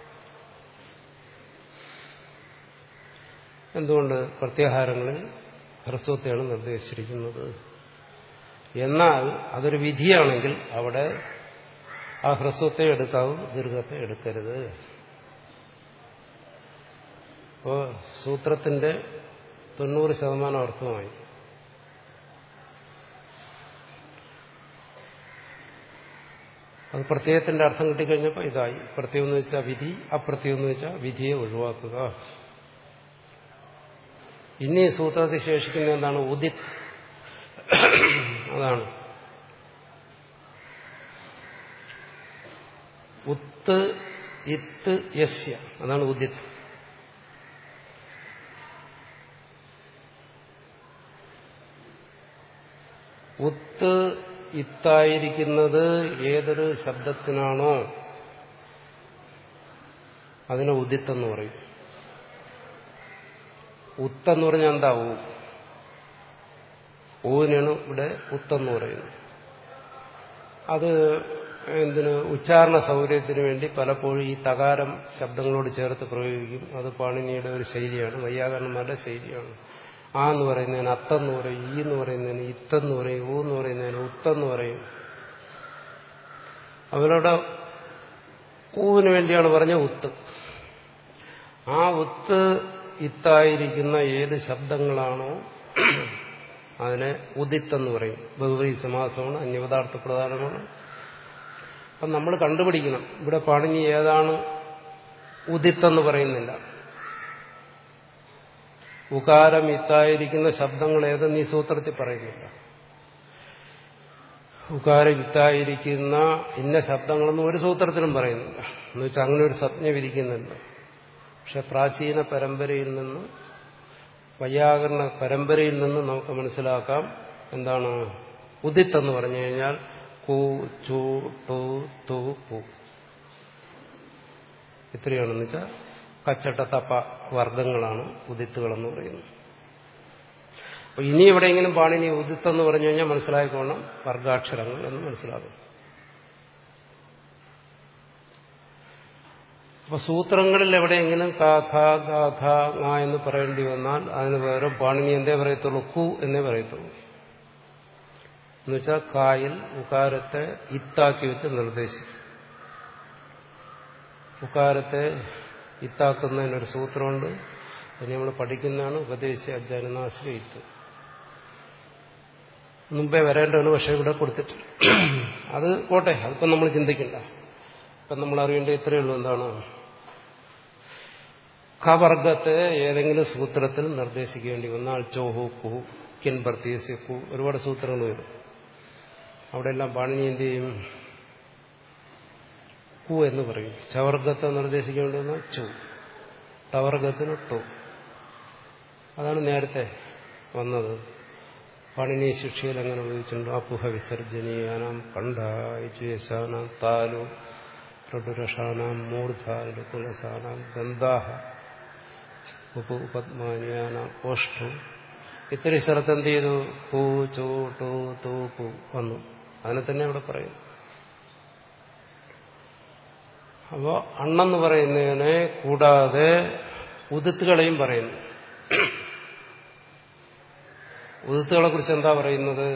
എന്തുകൊണ്ട് പ്രത്യാഹാരങ്ങളിൽ ഹ്രസ്വത്തെയാണ് നിർദ്ദേശിച്ചിരിക്കുന്നത് എന്നാൽ അതൊരു വിധിയാണെങ്കിൽ അവിടെ ആ ഹ്രസ്വത്തെ എടുക്കാവും ദീർഘത്തെ എടുക്കരുത് അപ്പോൾ സൂത്രത്തിന്റെ തൊണ്ണൂറ് ശതമാനം അർത്ഥമായി അത് പ്രത്യയത്തിന്റെ അർത്ഥം കിട്ടിക്കഴിഞ്ഞപ്പോൾ ഇതായി പ്രത്യയം എന്ന് വെച്ചാൽ വിധി അപ്രത്യം എന്ന് വെച്ചാൽ വിധിയെ ഒഴിവാക്കുക ഇനി സൂത്രത്തിൽ ശേഷിക്കുന്ന എന്താണ് ഉദിത് അതാണ് ഉത്ത് ഇത്ത് യസ്യ അതാണ് ഉദിത് ഉത്ത് ഇത്തായിരിക്കുന്നത് ഏതൊരു ശബ്ദത്തിനാണോ അതിനെ ഉദിത്തെന്ന് പറയും ഉത്തെന്ന് പറഞ്ഞാൽ എന്താ ഊ ഊവിനാണ് ഇവിടെ ഉത്തെന്ന് പറയുന്നത് അത് എന്തിന് ഉച്ചാരണ സൗകര്യത്തിന് വേണ്ടി പലപ്പോഴും ഈ തകാരം ശബ്ദങ്ങളോട് ചേർത്ത് പ്രയോഗിക്കും അത് പാണിനിയുടെ ഒരു ശൈലിയാണ് വൈയാകരണന്മാരുടെ ശൈലിയാണ് ആ എന്ന് പറയുന്നതിന് അത്തെന്ന് പറയും ഈ എന്ന് പറയുന്നതിന് ഇത്തെന്ന് പറയും ഊ എന്ന് പറയുന്നതിന് ഉത്തെന്ന് പറയും അവരുടെ ഊവിന് വേണ്ടിയാണ് പറഞ്ഞ ഉത്ത് ആ ഉത്ത് ഇത്തായിരിക്കുന്ന ഏത് ശബ്ദങ്ങളാണോ അതിനെ ഉദിത്തെന്ന് പറയും ബഹുവരി സമാസമാണ് അന്യപദാർത്ഥ പ്രധാനമാണ് അപ്പം നമ്മൾ കണ്ടുപിടിക്കണം ഇവിടെ പാണിനി ഏതാണ് ഉദിത്തെന്ന് പറയുന്നില്ല ഉകാരം ഇത്തായിരിക്കുന്ന ശബ്ദങ്ങൾ ഏതെന്ന് ഈ സൂത്രത്തിൽ പറയുന്നില്ല ഉകാരം ഇത്തായിരിക്കുന്ന ഇന്ന ശബ്ദങ്ങളൊന്നും ഒരു സൂത്രത്തിലും പറയുന്നില്ല എന്ന് വെച്ചാൽ അങ്ങനെ ഒരു സജ്ഞ വിധിക്കുന്നില്ല പക്ഷെ പ്രാചീന പരമ്പരയിൽ നിന്ന് വൈയാകരണ പരമ്പരയിൽ നിന്ന് നമുക്ക് മനസ്സിലാക്കാം എന്താണ് ഉദിത്തെന്ന് പറഞ്ഞു കഴിഞ്ഞാൽ കു ചു ടു തു പു ഇത്രയാണെന്ന് വെച്ചാൽ കച്ചട്ട തപ്പ വർഗങ്ങളാണ് ഉദിത്തുകളെന്ന് പറയുന്നത് അപ്പൊ ഇനി എവിടെയെങ്കിലും പാണിനി ഉദിത്തെന്ന് പറഞ്ഞു കഴിഞ്ഞാൽ മനസ്സിലായിക്കോണം വർഗാക്ഷരങ്ങൾ എന്ന് മനസ്സിലാകും അപ്പൊ സൂത്രങ്ങളിൽ എവിടെയെങ്കിലും ക ഖ ഗ ഖ ങ എന്ന് പറയേണ്ടി വന്നാൽ അതിന് പകരം പാണിനി എന്തേ പറയത്തുള്ളൂ കു എന്നേ പറയത്തുള്ളൂ എന്നുവെച്ചാൽ കായിൽ ഉകാരത്തെ ഇത്താക്കി വെച്ച് നിർദ്ദേശിക്കും ഉകാരത്തെ ഇത്താക്കുന്നതിനൊരു സൂത്രമുണ്ട് അത് നമ്മൾ പഠിക്കുന്നതാണ് ഉപദേശ അജ്ഞാനാശ്രയ ഇത്ത് മുമ്പേ വരേണ്ടതാണ് പക്ഷെ ഇവിടെ കൊടുത്തിട്ടില്ല അത് പോട്ടെ അതിപ്പം നമ്മൾ ചിന്തിക്കണ്ട ഇപ്പം നമ്മൾ അറിയേണ്ട ഇത്രയേ ഉള്ളൂ എന്താണ് ഖവർഗത്തെ ഏതെങ്കിലും സൂത്രത്തിൽ നിർദ്ദേശിക്കേണ്ടി വന്നാൽ ചോഹു കുഹു കിൻ പ്രത്യേകിച്ച് കു ഒരുപാട് സൂത്രങ്ങൾ വരും അവിടെ എല്ലാം പാണിനി എന്ത് ചെയ്യും കു എന്ന് പറയും ചവർഗത്തെ നിർദ്ദേശിക്കേണ്ടി വന്നാൽ ചു ടവർഗത്തിന് ടു അതാണ് നേരത്തെ വന്നത് പാണിനി ശിക്ഷയിൽ അങ്ങനെ ഉപയോഗിച്ചിട്ടുണ്ട് അപ്പുഹ വിസർജനീയാനാം കണ്ഠായിശാനാം താലു ഋടുരഷാനാം മൂർധാരു തുലസാനാം ഗന്ധാഹ ഉപ ഉപത്മാനിയാനാം ഓഷ്ടു ഇത്രയും സ്ഥലത്ത് എന്ത് ചെയ്തു പൂ ചൂ ടു തൂ പൂ വന്നു അതിനെ തന്നെ ഇവിടെ പറയും അപ്പോ അണ്ണെന്ന് പറയുന്നതിനെ കൂടാതെ ഉദിത്തുകളെയും പറയുന്നു ഉദിത്തുകളെ കുറിച്ച് എന്താ പറയുന്നത്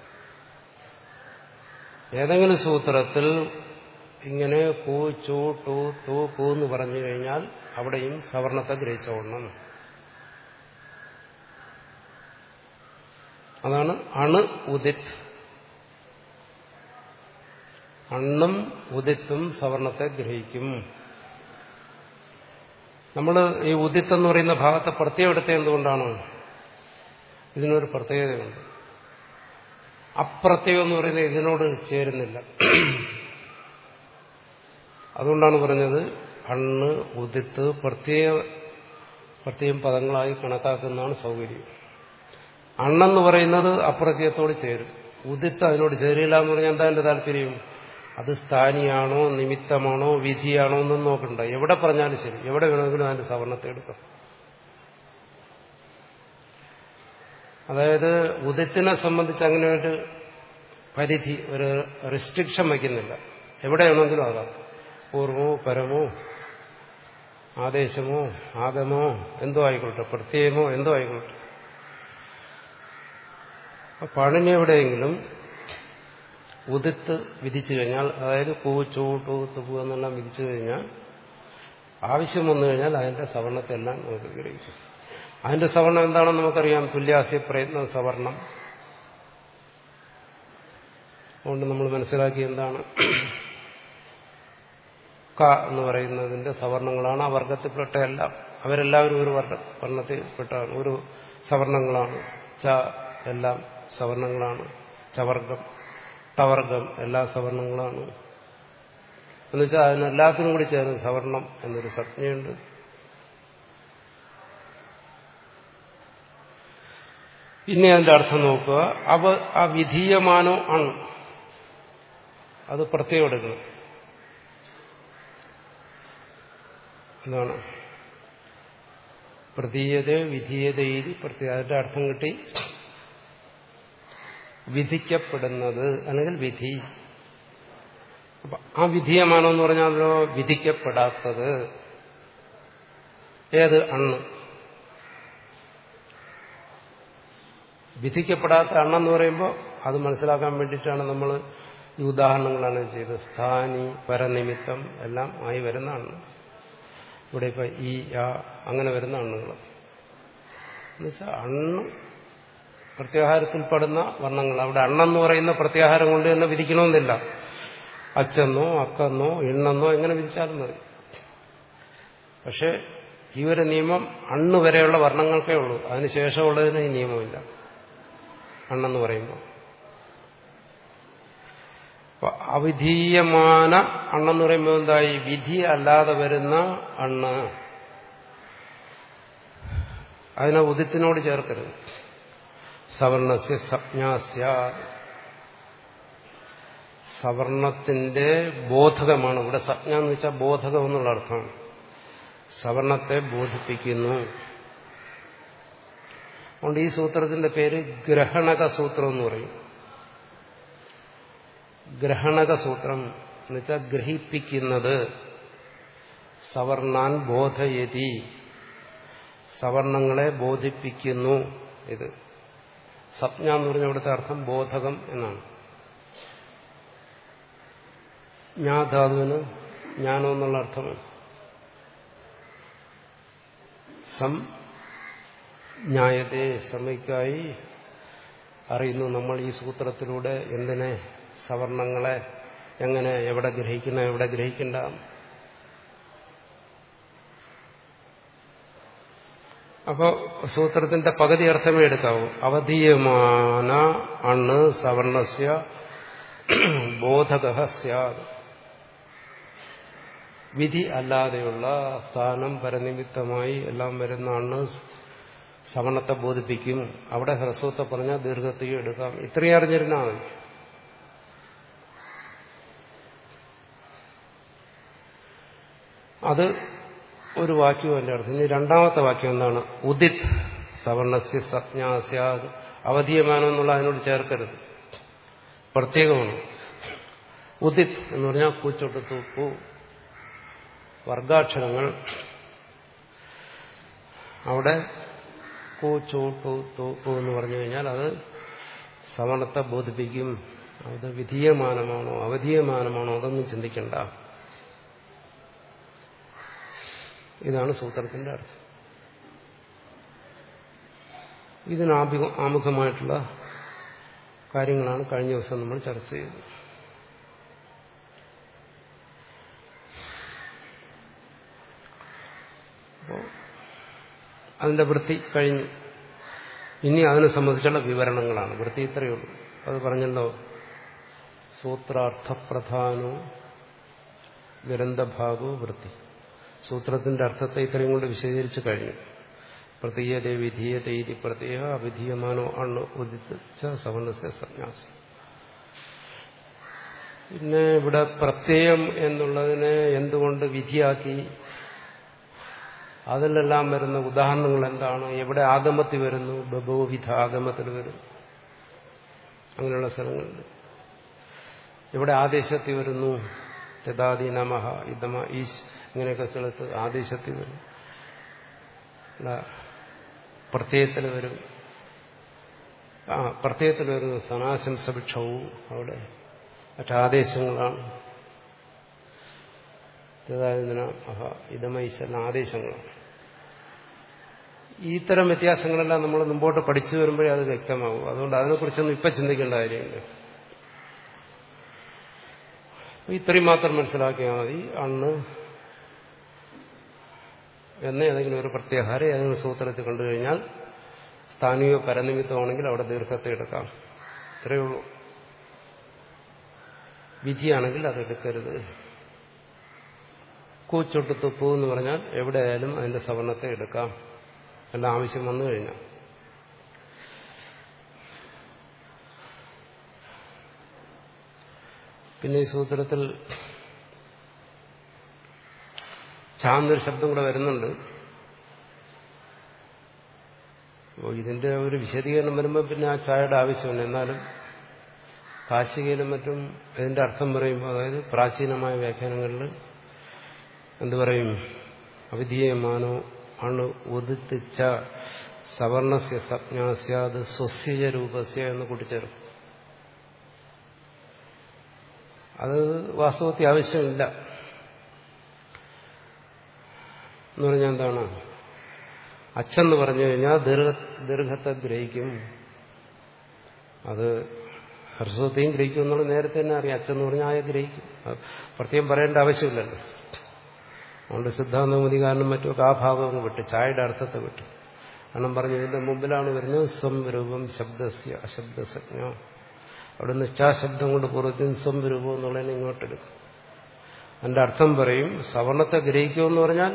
ഏതെങ്കിലും സൂത്രത്തിൽ ഇങ്ങനെ പൂ ചൂ ടു തൂ പൂ എന്ന് പറഞ്ഞു കഴിഞ്ഞാൽ അവിടെയും സവർണത്തെ ഗ്രഹിച്ചോളണം അതാണ് അണു ഉദിത് അണ്ണും ഉദിത്തും സവർണത്തെ ഗ്രഹിക്കും നമ്മൾ ഈ ഉദിത്ത് എന്ന് പറയുന്ന ഭാഗത്തെ പ്രത്യേകം എടുത്ത എന്തുകൊണ്ടാണ് ഇതിനൊരു പ്രത്യേകതയുണ്ട് അപ്രത്യയം എന്ന് പറയുന്നത് ഇതിനോട് ചേരുന്നില്ല അതുകൊണ്ടാണ് പറഞ്ഞത് അണ്ണ് ഉദിത്ത് പ്രത്യേക പ്രത്യേകം പദങ്ങളായി കണക്കാക്കുന്നതാണ് സൗകര്യം അണ്ണെന്ന് പറയുന്നത് അപ്രത്യയത്തോട് ചേരും ഉദിത്ത് അതിനോട് ചേരില്ല എന്ന് പറഞ്ഞാൽ എന്താ എന്റെ താല്പര്യം അത് സ്ഥാനിയാണോ നിമിത്തമാണോ വിധിയാണോ എന്നും നോക്കണ്ട എവിടെ പറഞ്ഞാലും ശരി എവിടെ വേണമെങ്കിലും അതിന്റെ സവർണത്തെ എടുക്കാം അതായത് ഉദിത്തിനെ സംബന്ധിച്ച് അങ്ങനെ ഒരു പരിധി ഒരു റെസ്ട്രിക്ഷൻ വയ്ക്കുന്നില്ല എവിടെ വേണമെങ്കിലും ആകാം പൂർവമോ പരമോ ആദേശമോ ആഗമോ എന്തോ ആയിക്കോട്ടെ പ്രത്യയമോ എന്തോ ആയിക്കോട്ടെ പണിനി എവിടെയെങ്കിലും ഉദിത്ത് വിധിച്ചു കഴിഞ്ഞാൽ അതായത് പൂ ചൂ ടൂ തുപു എന്നെല്ലാം വിധിച്ചു കഴിഞ്ഞാൽ ആവശ്യം വന്നു കഴിഞ്ഞാൽ അതിന്റെ സവർണത്തെല്ലാം നമുക്ക് ഗ്രഹിക്കും അതിന്റെ സവർണം എന്താണെന്ന് നമുക്കറിയാം തുല്യാസ്യ പ്രയത്നം സവർണം അതുകൊണ്ട് നമ്മൾ മനസ്സിലാക്കി എന്താണ് ക എന്ന് പറയുന്നതിന്റെ സവർണങ്ങളാണ് ആ വർഗത്തിൽപ്പെട്ട എല്ലാം അവരെല്ലാവരും ഒരു വർണ്ണ വർണ്ണത്തിൽപ്പെട്ടാണ് ഒരു സവർണങ്ങളാണ് ച എല്ലാം സവർണങ്ങളാണ് ചവർഗം ടവർഗം എല്ലാ സവർണങ്ങളാണ് എന്നുവെച്ചാൽ അതിനെല്ലാത്തിനും കൂടി ചേർന്ന് സവർണം എന്നൊരു സംജ്ഞയുണ്ട് ഇനി അതിന്റെ അർത്ഥം നോക്കുക അവ അവിധീയമാനോ അണ് അത് പ്രത്യേകം എടുക്കണം എന്താണ് പ്രതീയത വിധീയത ഇത് പ്രത്യേക അതിന്റെ അർത്ഥം കിട്ടി വിധിക്കപ്പെടുന്നത് അല്ലെങ്കിൽ വിധി അപ്പൊ ആ വിധീയമാണെന്ന് പറഞ്ഞാലോ വിധിക്കപ്പെടാത്തത് ഏത് അണ്ണ് വിധിക്കപ്പെടാത്ത അണ്ണെന്ന് പറയുമ്പോൾ അത് മനസ്സിലാക്കാൻ വേണ്ടിയിട്ടാണ് നമ്മൾ ഈ ഉദാഹരണങ്ങളാണ് ചെയ്തത് സ്ഥാനി പരനിമിത്തം എല്ലാം ആയി വരുന്ന അണ്ണ് ഇവിടെ ഇപ്പൊ ഈ ആ അങ്ങനെ വരുന്ന അണ്ണുകൾ എന്നുവെച്ചാൽ അണ്ണ് പ്രത്യാഹാരത്തിൽപ്പെടുന്ന വർണ്ണങ്ങൾ അവിടെ അണ്ണെന്ന് പറയുന്ന പ്രത്യാഹാരം കൊണ്ട് തന്നെ വിധിക്കണമെന്നില്ല അച്ചെന്നോ അക്കെന്നോ എണ്ണെന്നോ എങ്ങനെ വിധിച്ചാലും മതി പക്ഷെ ഈ ഒരു നിയമം അണ്ണ് വരെയുള്ള വർണ്ണങ്ങൾക്കേ ഉള്ളൂ അതിനുശേഷമുള്ളതിന് ഈ നിയമമില്ല അണ്ണെന്ന് പറയുമ്പോൾ അവിധീയമാന അണ്ണെന്ന് പറയുമ്പോൾ എന്തായി വിധി അല്ലാതെ വരുന്ന അണ്ണ് അതിനെ ഉദിത്തിനോട് ചേർക്കരുത് സവർണസ്യ സജ്ഞാസ്യ സവർണത്തിന്റെ ബോധകമാണ് ഇവിടെ സജ്ഞ എന്ന് വെച്ചാൽ ബോധകം എന്നുള്ള അർത്ഥമാണ് സവർണത്തെ ബോധിപ്പിക്കുന്നു അതുകൊണ്ട് ഈ സൂത്രത്തിന്റെ പേര് ഗ്രഹണക സൂത്രം എന്ന് പറയും ഗ്രഹണക സൂത്രം എന്ന് വെച്ചാൽ ഗ്രഹിപ്പിക്കുന്നത് സവർണാൻ ബോധയതി സവർണങ്ങളെ ബോധിപ്പിക്കുന്നു ഇത് സപ്ന എന്ന് പറഞ്ഞ ഇവിടുത്തെ അർത്ഥം ബോധകം എന്നാണ് ജ്ഞാധാതുവിന് ജ്ഞാനം എന്നുള്ള അർത്ഥമാണ് സം ന്യായത്തെ സമയ്ക്കായി അറിയുന്നു നമ്മൾ ഈ സൂത്രത്തിലൂടെ എന്തിനെ സവർണങ്ങളെ എങ്ങനെ എവിടെ ഗ്രഹിക്കണം എവിടെ ഗ്രഹിക്കണ്ട അപ്പോൾ സൂത്രത്തിന്റെ പകുതി അർത്ഥമേ എടുക്കാവൂ അവധീയമാന അണ് സവർണസ്യ ബോധക സ്യാത് വിധി അല്ലാതെയുള്ള സ്ഥാനം പരനിമിത്തമായി എല്ലാം വരുന്ന അണ് സവർണത്തെ ബോധിപ്പിക്കും അവിടെ ഹ്രസ്വത്തെ പറഞ്ഞാൽ ദീർഘത്തെയും എടുക്കാം ഇത്രയും അറിഞ്ഞിരുന്നാൽ മതി അത് ഒരു വാക്യവും എന്റെ അർത്ഥം ഇനി രണ്ടാമത്തെ വാക്യം എന്താണ് ഉദിത് സവർണസ്യ സജ്ഞാസ്യാത് അവധീയമാനം എന്നുള്ള അതിനോട് ചേർക്കരുത് പ്രത്യേകമാണ് ഉദിത് എന്ന് പറഞ്ഞാൽ കൂച്ചൊട്ട് തൂപ്പു വർഗാക്ഷരങ്ങൾ അവിടെ കൂച്ചൂട്ടു തൂപ്പു എന്ന് പറഞ്ഞു കഴിഞ്ഞാൽ അത് സവർണത്തെ ബോധിപ്പിക്കും അത് വിധീയമാനമാണോ അവധീയമാനമാണോ അതൊന്നും ചിന്തിക്കണ്ട ഇതാണ് സൂത്രത്തിന്റെ അർത്ഥം ഇതിനാഭി ആമുഖമായിട്ടുള്ള കാര്യങ്ങളാണ് കഴിഞ്ഞ ദിവസം നമ്മൾ ചർച്ച ചെയ്തത് അപ്പോൾ അതിന്റെ വൃത്തി കഴിഞ്ഞു ഇനി അതിനെ സംബന്ധിച്ചുള്ള വിവരണങ്ങളാണ് വൃത്തി ഇത്രയേ ഉള്ളൂ അത് പറഞ്ഞല്ലോ സൂത്രാർത്ഥപ്രധാനോ ഗ്രന്ഥഭാഗോ വൃത്തി സൂത്രത്തിന്റെ അർത്ഥത്തെ ഇത്രയും കൊണ്ട് വിശദീകരിച്ചു കഴിഞ്ഞു പ്രതീയത വിധീയത ഇതി പ്രത്യേക അവിധീയമാനോ അണ് ഉദിച്ച സവർണസ്യ സന്യാസം പിന്നെ ഇവിടെ പ്രത്യയം എന്നുള്ളതിനെ എന്തുകൊണ്ട് വിധിയാക്കി അതിലെല്ലാം വരുന്ന ഉദാഹരണങ്ങൾ എന്താണ് എവിടെ ആഗമത്തിൽ വരുന്നു ബഹുവിധ ആഗമത്തിൽ വരും അങ്ങനെയുള്ള സ്ഥലങ്ങളിൽ എവിടെ ആദേശത്തിൽ വരുന്നു യഥാദി നമഹ ഇതമ ഈശ് ഇങ്ങനെയൊക്കെ സ്ഥലത്ത് ആദേശത്തിൽ വരും പ്രത്യയത്തിൽ വരും ആ പ്രത്യയത്തിൽ വരുന്ന സനാശംസ ഭിക്ഷവും അവിടെ മറ്റാദേശങ്ങളാണ് യഥാദിന അഹ ഇതമൈശെല്ലാം ആദേശങ്ങളാണ് ഇത്തരം വ്യത്യാസങ്ങളെല്ലാം നമ്മൾ മുമ്പോട്ട് പഠിച്ചു വരുമ്പോഴേ അത് വ്യക്തമാകും അതുകൊണ്ട് അതിനെക്കുറിച്ചൊന്നും ഇപ്പം ചിന്തിക്കേണ്ട കാര്യമില്ല ഇത്രയും മാത്രം മനസ്സിലാക്കിയാൽ മതി അന്ന് എന്ന് ഏതെങ്കിലും ഒരു പ്രത്യാഹാരം ഏതെങ്കിലും സൂത്രത്തിൽ കണ്ടു കഴിഞ്ഞാൽ സ്ഥാനിയോ പരനിമിത്തമാണെങ്കിൽ അവിടെ ദീർഘത്തെ എടുക്കാം ഇത്രയേ ഉള്ളൂ വിധിയാണെങ്കിൽ അത് എടുക്കരുത് കൂച്ചൊട്ട് തുപ്പു എന്ന് പറഞ്ഞാൽ എവിടെയായാലും അതിന്റെ സവർണത്തെ എടുക്കാം എല്ലാം ആവശ്യം വന്നു കഴിഞ്ഞാൽ പിന്നെ ഈ സൂത്രത്തിൽ ചാന്നൊരു ശബ്ദം കൂടെ വരുന്നുണ്ട് അപ്പോൾ ഇതിന്റെ ഒരു വിശദീകരണം വരുമ്പോൾ പിന്നെ ആ ചായയുടെ ആവശ്യമില്ല എന്നാലും കാശികയിലും മറ്റും ഇതിന്റെ അർത്ഥം പറയുമ്പോൾ അതായത് പ്രാചീനമായ വ്യാഖ്യാനങ്ങളിൽ എന്തു പറയും അവിധീയമാനോ അണു ഉദിത്തിച്ച സവർണസ്യ സജ്ഞാസ്യാത് സ്വസ്യജ രൂപസ്യ എന്ന് കൂട്ടിച്ചേർക്കും അത് വാസ്തവത്തിൽ ആവശ്യമില്ല എന്ന് പറഞ്ഞാൽ എന്താണ് അച്ഛന്ന് പറഞ്ഞു കഴിഞ്ഞാൽ ദീർഘ ദീർഘത്തെ ഗ്രഹിക്കും അത് ഹർസ്വത്തെയും ഗ്രഹിക്കും എന്നുള്ളത് നേരത്തെ തന്നെ അറിയാം അച്ഛന്ന് പറഞ്ഞാൽ ആയ ഗ്രഹിക്കും പ്രത്യേകം പറയേണ്ട ആവശ്യമില്ലല്ലോ അതുകൊണ്ട് സിദ്ധാന്തമതി കാരണം മറ്റുമൊക്കെ ആ ഭാഗം അങ്ങ് വിട്ട് ചായയുടെ അർത്ഥത്തെ വിട്ടു കാരണം പറഞ്ഞു ഇതിന്റെ മുമ്പിലാണ് വരുന്നത് സംരൂപം ശബ്ദസ്യ അശബ്ദസജ്ഞ അവിടുന്ന് ചാശബ്ദം കൊണ്ട് പൂർവ്വത്തിന് സംരൂപം എന്നുള്ളതിനെ ഇങ്ങോട്ടെടുക്കും അതിന്റെ അർത്ഥം പറയും സവർണത്തെ ഗ്രഹിക്കുമെന്ന് പറഞ്ഞാൽ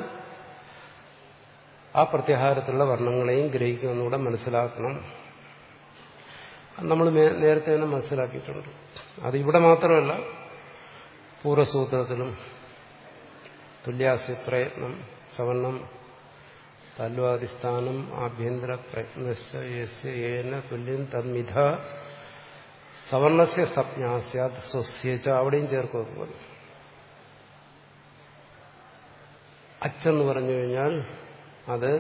ആ പ്രത്യാഹാരത്തിലുള്ള വർണ്ണങ്ങളെയും ഗ്രഹിക്കുമെന്നുകൂടെ മനസ്സിലാക്കണം നമ്മൾ നേരത്തെ തന്നെ മനസ്സിലാക്കിയിട്ടുണ്ട് അത് ഇവിടെ മാത്രമല്ല പൂർവ്വസൂത്രത്തിലും തുല്യാസ്യ പ്രയത്നം സവർണം തല്വാദിസ്ഥാനം ആഭ്യന്തര പ്രയത്നേന തുല്യം തന്മിധ സവർണസ്യ സപ്ഞാസ്യാത് സ്വസ്യച്ച അവിടെയും ചേർക്കും അതുപോലെ അച്ഛന്ന് പറഞ്ഞു കഴിഞ്ഞാൽ അത്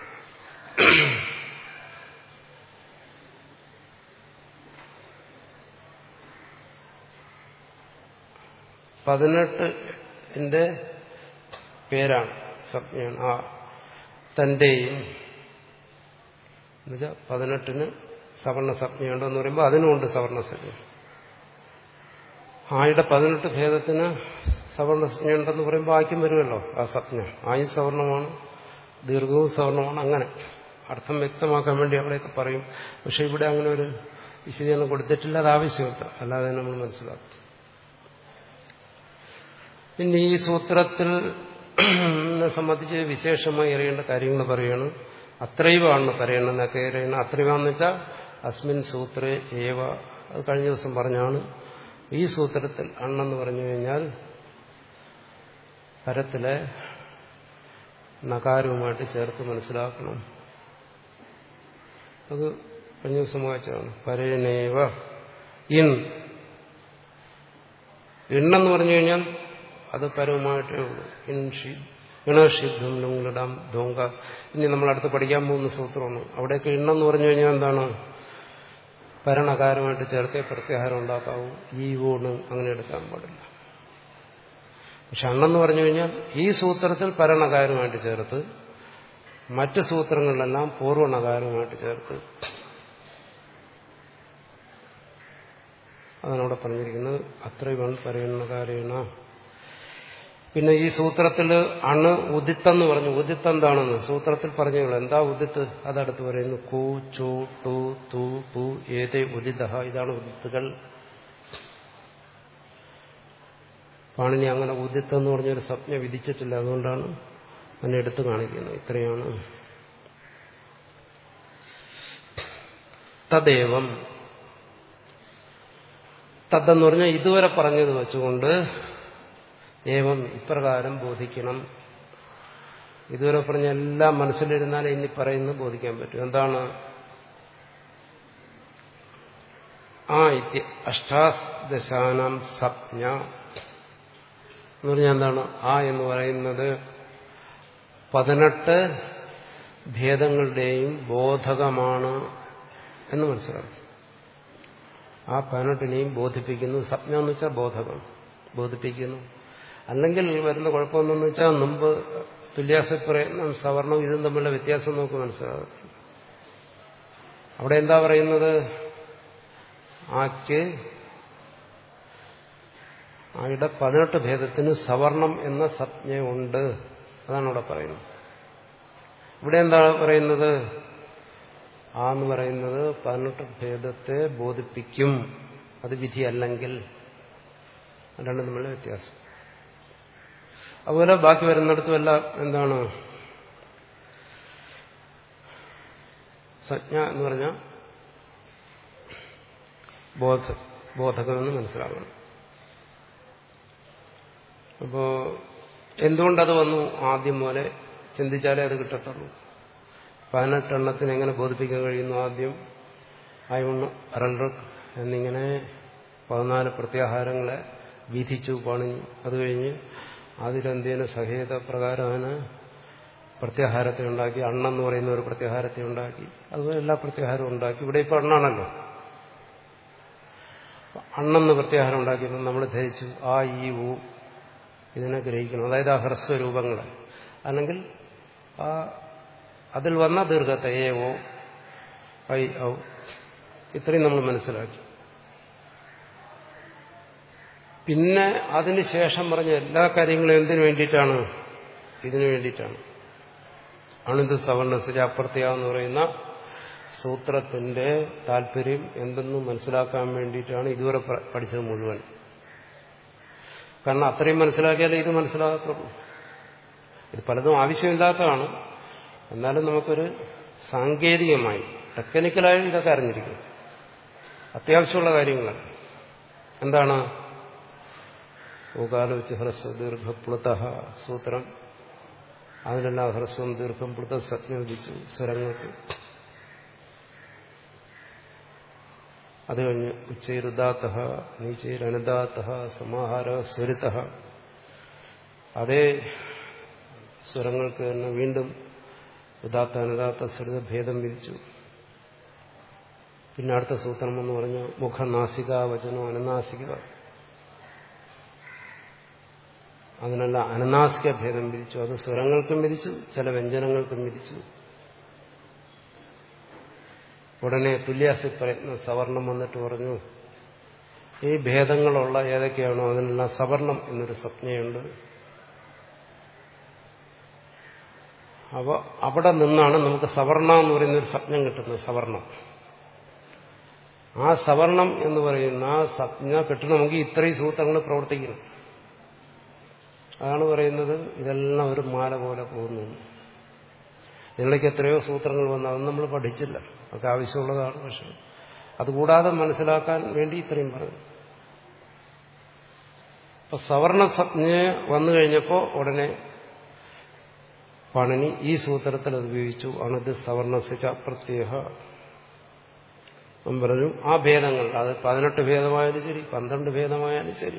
പതിനെട്ടിന്റെ പേരാണ് സപ്ഞയാണ് ആ തന്റെയും എന്നുവെച്ചാൽ പതിനെട്ടിന് സവർണ സപ്ഞയുണ്ടെന്ന് പറയുമ്പോൾ അതിനുമുണ്ട് സവർണ സജ്ഞ ആയുടെ പതിനെട്ട് ഭേദത്തിന് സവർണ സജ്ഞയുണ്ടെന്ന് പറയുമ്പോൾ ആക്കും വരുമല്ലോ ആ സപ്ഞ ആയും സവർണമാണ് ദീർഘവും സവർണമാണ് അങ്ങനെ അർത്ഥം വ്യക്തമാക്കാൻ വേണ്ടി അവിടെയൊക്കെ പറയും പക്ഷെ ഇവിടെ അങ്ങനെ ഒരു വിശദീകരണം കൊടുത്തിട്ടില്ല അത് ആവശ്യമില്ല അല്ലാതെ നമ്മൾ മനസ്സിലാക്കും പിന്നെ ഈ സൂത്രത്തിൽ സംബന്ധിച്ച് വിശേഷമായി അറിയേണ്ട കാര്യങ്ങൾ പറയണം അത്രയുമാണ് പറയണം എന്നൊക്കെ അറിയണം അത്രയുമാന്ന് വെച്ചാൽ അസ്മിൻ സൂത്രേ ഏവ അത് കഴിഞ്ഞ ദിവസം പറഞ്ഞാണ് ഈ സൂത്രത്തിൽ അണ്ണെന്ന് പറഞ്ഞു കഴിഞ്ഞാൽ പരത്തിലെ നകാരവുമായിട്ട് ചേർത്ത് മനസ്സിലാക്കണം അത് കഴിഞ്ഞ ദിവസം വായിച്ചാണ് പരേനേവ ഇൻ ഇണ്ണെന്ന് പറഞ്ഞു കഴിഞ്ഞാൽ അത് പരവുമായിട്ടേ ഉള്ളൂ ഇൻഷി ഇണഷിദ്ധം ലുങ്ങളിടാം ധോങ്ക ഇനി നമ്മൾ അടുത്ത് പഠിക്കാൻ പോകുന്ന സൂത്രമാണ് അവിടെയൊക്കെ ഇണ്ണെന്ന് പറഞ്ഞു കഴിഞ്ഞാൽ എന്താണ് പരണകാരമായിട്ട് ചേർത്തേ പ്രത്യാഹാരം ഉണ്ടാക്കാവൂ ഈ ഊണ് അങ്ങനെ എടുക്കാൻ പാടില്ല പക്ഷെ അണ്ണെന്ന് പറഞ്ഞു കഴിഞ്ഞാൽ ഈ സൂത്രത്തിൽ പരണകാരമായിട്ട് ചേർത്ത് മറ്റ് സൂത്രങ്ങളിലെല്ലാം പൂർവ്വണകാരമായിട്ട് ചേർത്ത് അതാണ് അവിടെ പറഞ്ഞിരിക്കുന്നത് അത്രയും പറയുന്നകാരേണ പിന്നെ ഈ സൂത്രത്തിൽ അണ് ഉദിത്തെന്ന് പറഞ്ഞു ഉദിത്ത് എന്താണെന്ന് സൂത്രത്തിൽ പറഞ്ഞുള്ളൂ എന്താ ഉദിത്ത് അതടുത്ത് പറയുന്നു കു ചു ടു തു പു ഏതേ ഉദിത ഇതാണ് ഉദിത്തുകൾ പാണിനി അങ്ങനെ ഉദിത്തെന്ന് പറഞ്ഞൊരു സ്വപ്ന വിധിച്ചിട്ടില്ല അതുകൊണ്ടാണ് അതിനെ എടുത്തു കാണിക്കുന്നത് ഇത്രയാണ് തദേവം തദ്ദെന്ന് പറഞ്ഞാൽ ഇതുവരെ പറഞ്ഞത് വെച്ചുകൊണ്ട് ഏവം ഇപ്രകാരം ബോധിക്കണം ഇതുവരെ പറഞ്ഞ എല്ലാം മനസ്സിലിരുന്നാലേ ഇനി പറയുന്നത് ബോധിക്കാൻ പറ്റും എന്താണ് ആ ഇത്യ അഷ്ടാദശാനം സപ്ഞ എന്ന് പറഞ്ഞാൽ എന്താണ് ആ എന്ന് പറയുന്നത് പതിനെട്ട് ഭേദങ്ങളുടെയും ബോധകമാണ് എന്ന് മനസ്സിലാക്കും ആ പതിനെട്ടിനെയും ബോധിപ്പിക്കുന്നു സ്വപ്ന എന്ന് വെച്ചാൽ ബോധകം ബോധിപ്പിക്കുന്നു അല്ലെങ്കിൽ വരുന്ന കുഴപ്പമെന്നു വെച്ചാൽ മുമ്പ് തുല്യാസ പ്രയത്നം സവർണവും ഇതും തമ്മിലുള്ള വ്യത്യാസം നമുക്ക് മനസ്സിലാകും അവിടെ എന്താ പറയുന്നത് ആക്ക് ആയുടെ പതിനെട്ട് ഭേദത്തിന് സവർണം എന്ന സംജ്ഞയുണ്ട് അതാണ് ഇവിടെ പറയുന്നത് ഇവിടെ എന്താ പറയുന്നത് ആ എന്ന് പറയുന്നത് പതിനെട്ട് ഭേദത്തെ ബോധിപ്പിക്കും അത് വിധിയല്ലെങ്കിൽ അതാണ് നമ്മളുടെ വ്യത്യാസം അതുപോലെ ബാക്കി വരുന്നിടത്തുമെല്ലാം എന്താണ് സജ്ഞ എന്ന് പറഞ്ഞാൽ ബോധ ബോധകമെന്ന് മനസ്സിലാക്കണം അപ്പോ എന്തുകൊണ്ടത് വന്നു ആദ്യം പോലെ ചിന്തിച്ചാലേ അത് കിട്ടത്തുള്ളൂ പതിനെട്ടെണ്ണത്തിന് എങ്ങനെ ബോധിപ്പിക്കാൻ കഴിയുന്നു ആദ്യം അയവണ്ണം അരണ്ടക് എന്നിങ്ങനെ പതിനാല് പ്രത്യാഹാരങ്ങളെ വിധിച്ചു പണിഞ്ഞു അത് കഴിഞ്ഞ് അതിലെന്തേന സഹേത പ്രകാരം അതിന് പ്രത്യാഹാരത്തെ ഉണ്ടാക്കി അണ്ണെന്ന് പറയുന്ന ഒരു പ്രത്യാഹാരത്തെ ഉണ്ടാക്കി അതുപോലെ എല്ലാ പ്രത്യാഹാരവും ഉണ്ടാക്കി ഇവിടെ ഇപ്പോൾ അണ്ണാണല്ലോ അണ്ണെന്ന് പ്രത്യാഹാരം ഉണ്ടാക്കിയപ്പോൾ നമ്മൾ ധരിച്ചു ആ ഈ ഊ ഇതിനെ ഗ്രഹിക്കണം അതായത് ആ ഹ്രസ്വരൂപങ്ങളെ അല്ലെങ്കിൽ ആ അതിൽ വന്ന ദീർഘത്തെ ഏ ഓ ഐ ഔ ഇത്രയും നമ്മൾ മനസ്സിലാക്കി പിന്നെ അതിനുശേഷം പറഞ്ഞ എല്ലാ കാര്യങ്ങളും എന്തിനു വേണ്ടിയിട്ടാണ് ഇതിനു വേണ്ടിയിട്ടാണ് അണിത് സവർണസിലെ അപ്രത്യ എന്ന് പറയുന്ന സൂത്രത്തിന്റെ താല്പര്യം എന്തെന്ന് മനസ്സിലാക്കാൻ വേണ്ടിയിട്ടാണ് ഇതുവരെ പഠിച്ചത് മുഴുവൻ കാരണം അത്രയും മനസ്സിലാക്കിയാലേ ഇത് മനസ്സിലാകത്തുള്ളൂ ഇത് പലതും ആവശ്യമില്ലാത്തതാണ് എന്നാലും നമുക്കൊരു സാങ്കേതികമായി ടെക്നിക്കലായി ഇതൊക്കെ അറിഞ്ഞിരിക്കും അത്യാവശ്യമുള്ള കാര്യങ്ങളാണ് എന്താണ് ഓകാലോചിച്ച് ഹ്രസ്വ ദീർഘ പ്ലുത സൂത്രം അതിനെല്ലാം ഹ്രസ്വം ദീർഘം പ്ലുത സംയോജിച്ചു സ്വരങ്ങൾക്ക് അത് കഴിഞ്ഞ് ഉച്ചൈരുദാത്ത നീച്ചൈരനുദാത്ത സമാഹാര സ്വരിത അതേ സ്വരങ്ങൾക്ക് തന്നെ വീണ്ടും ഉദാത്ത അനുദാത്ത സ്വരിത ഭേദം വിധിച്ചു പിന്നെ അടുത്ത സൂത്രം എന്ന് പറഞ്ഞു മുഖനാസിക വചനം അനനാസിക അതിനല്ല അനനാസിക ഭേദം വിധിച്ചു അത് സ്വരങ്ങൾക്കും വിധിച്ചു ചില വ്യഞ്ജനങ്ങൾക്കും വിധിച്ചു ഉടനെ തുല്യാസി പ്രയത്ന സവർണം വന്നിട്ട് പറഞ്ഞു ഈ ഭേദങ്ങളുള്ള ഏതൊക്കെയാണോ അതിനെല്ലാം സവർണം എന്നൊരു സംജ്ഞയുണ്ട് അപ്പോൾ അവിടെ നിന്നാണ് നമുക്ക് സവർണ എന്ന് പറയുന്ന ഒരു സംജ്ഞം കിട്ടുന്നത് സവർണം ആ സവർണം എന്ന് പറയുന്ന ആ സംജ്ഞ കിട്ടണമെങ്കിൽ ഇത്രയും സൂത്രങ്ങൾ പ്രവർത്തിക്കണം അതാണ് പറയുന്നത് ഇതെല്ലാം ഒരു മാല പോലെ പോകുന്നു ഇതിലേക്ക് എത്രയോ സൂത്രങ്ങൾ വന്നു അതൊന്നും നമ്മൾ പഠിച്ചില്ല അതൊക്കെ ആവശ്യമുള്ളതാണ് പക്ഷെ അതുകൂടാതെ മനസ്സിലാക്കാൻ വേണ്ടി ഇത്രയും പറഞ്ഞു അപ്പൊ സവർണ സംജ്ഞ വന്നു കഴിഞ്ഞപ്പോൾ ഉടനെ പണിനി ഈ സൂത്രത്തിൽ അത് ഉപയോഗിച്ചു അണത് സവർണസിച്ച പ്രത്യേക പറഞ്ഞു ആ ഭേദങ്ങൾ അത് പതിനെട്ട് ഭേദമായാലും ശരി പന്ത്രണ്ട് ഭേദമായാലും ശരി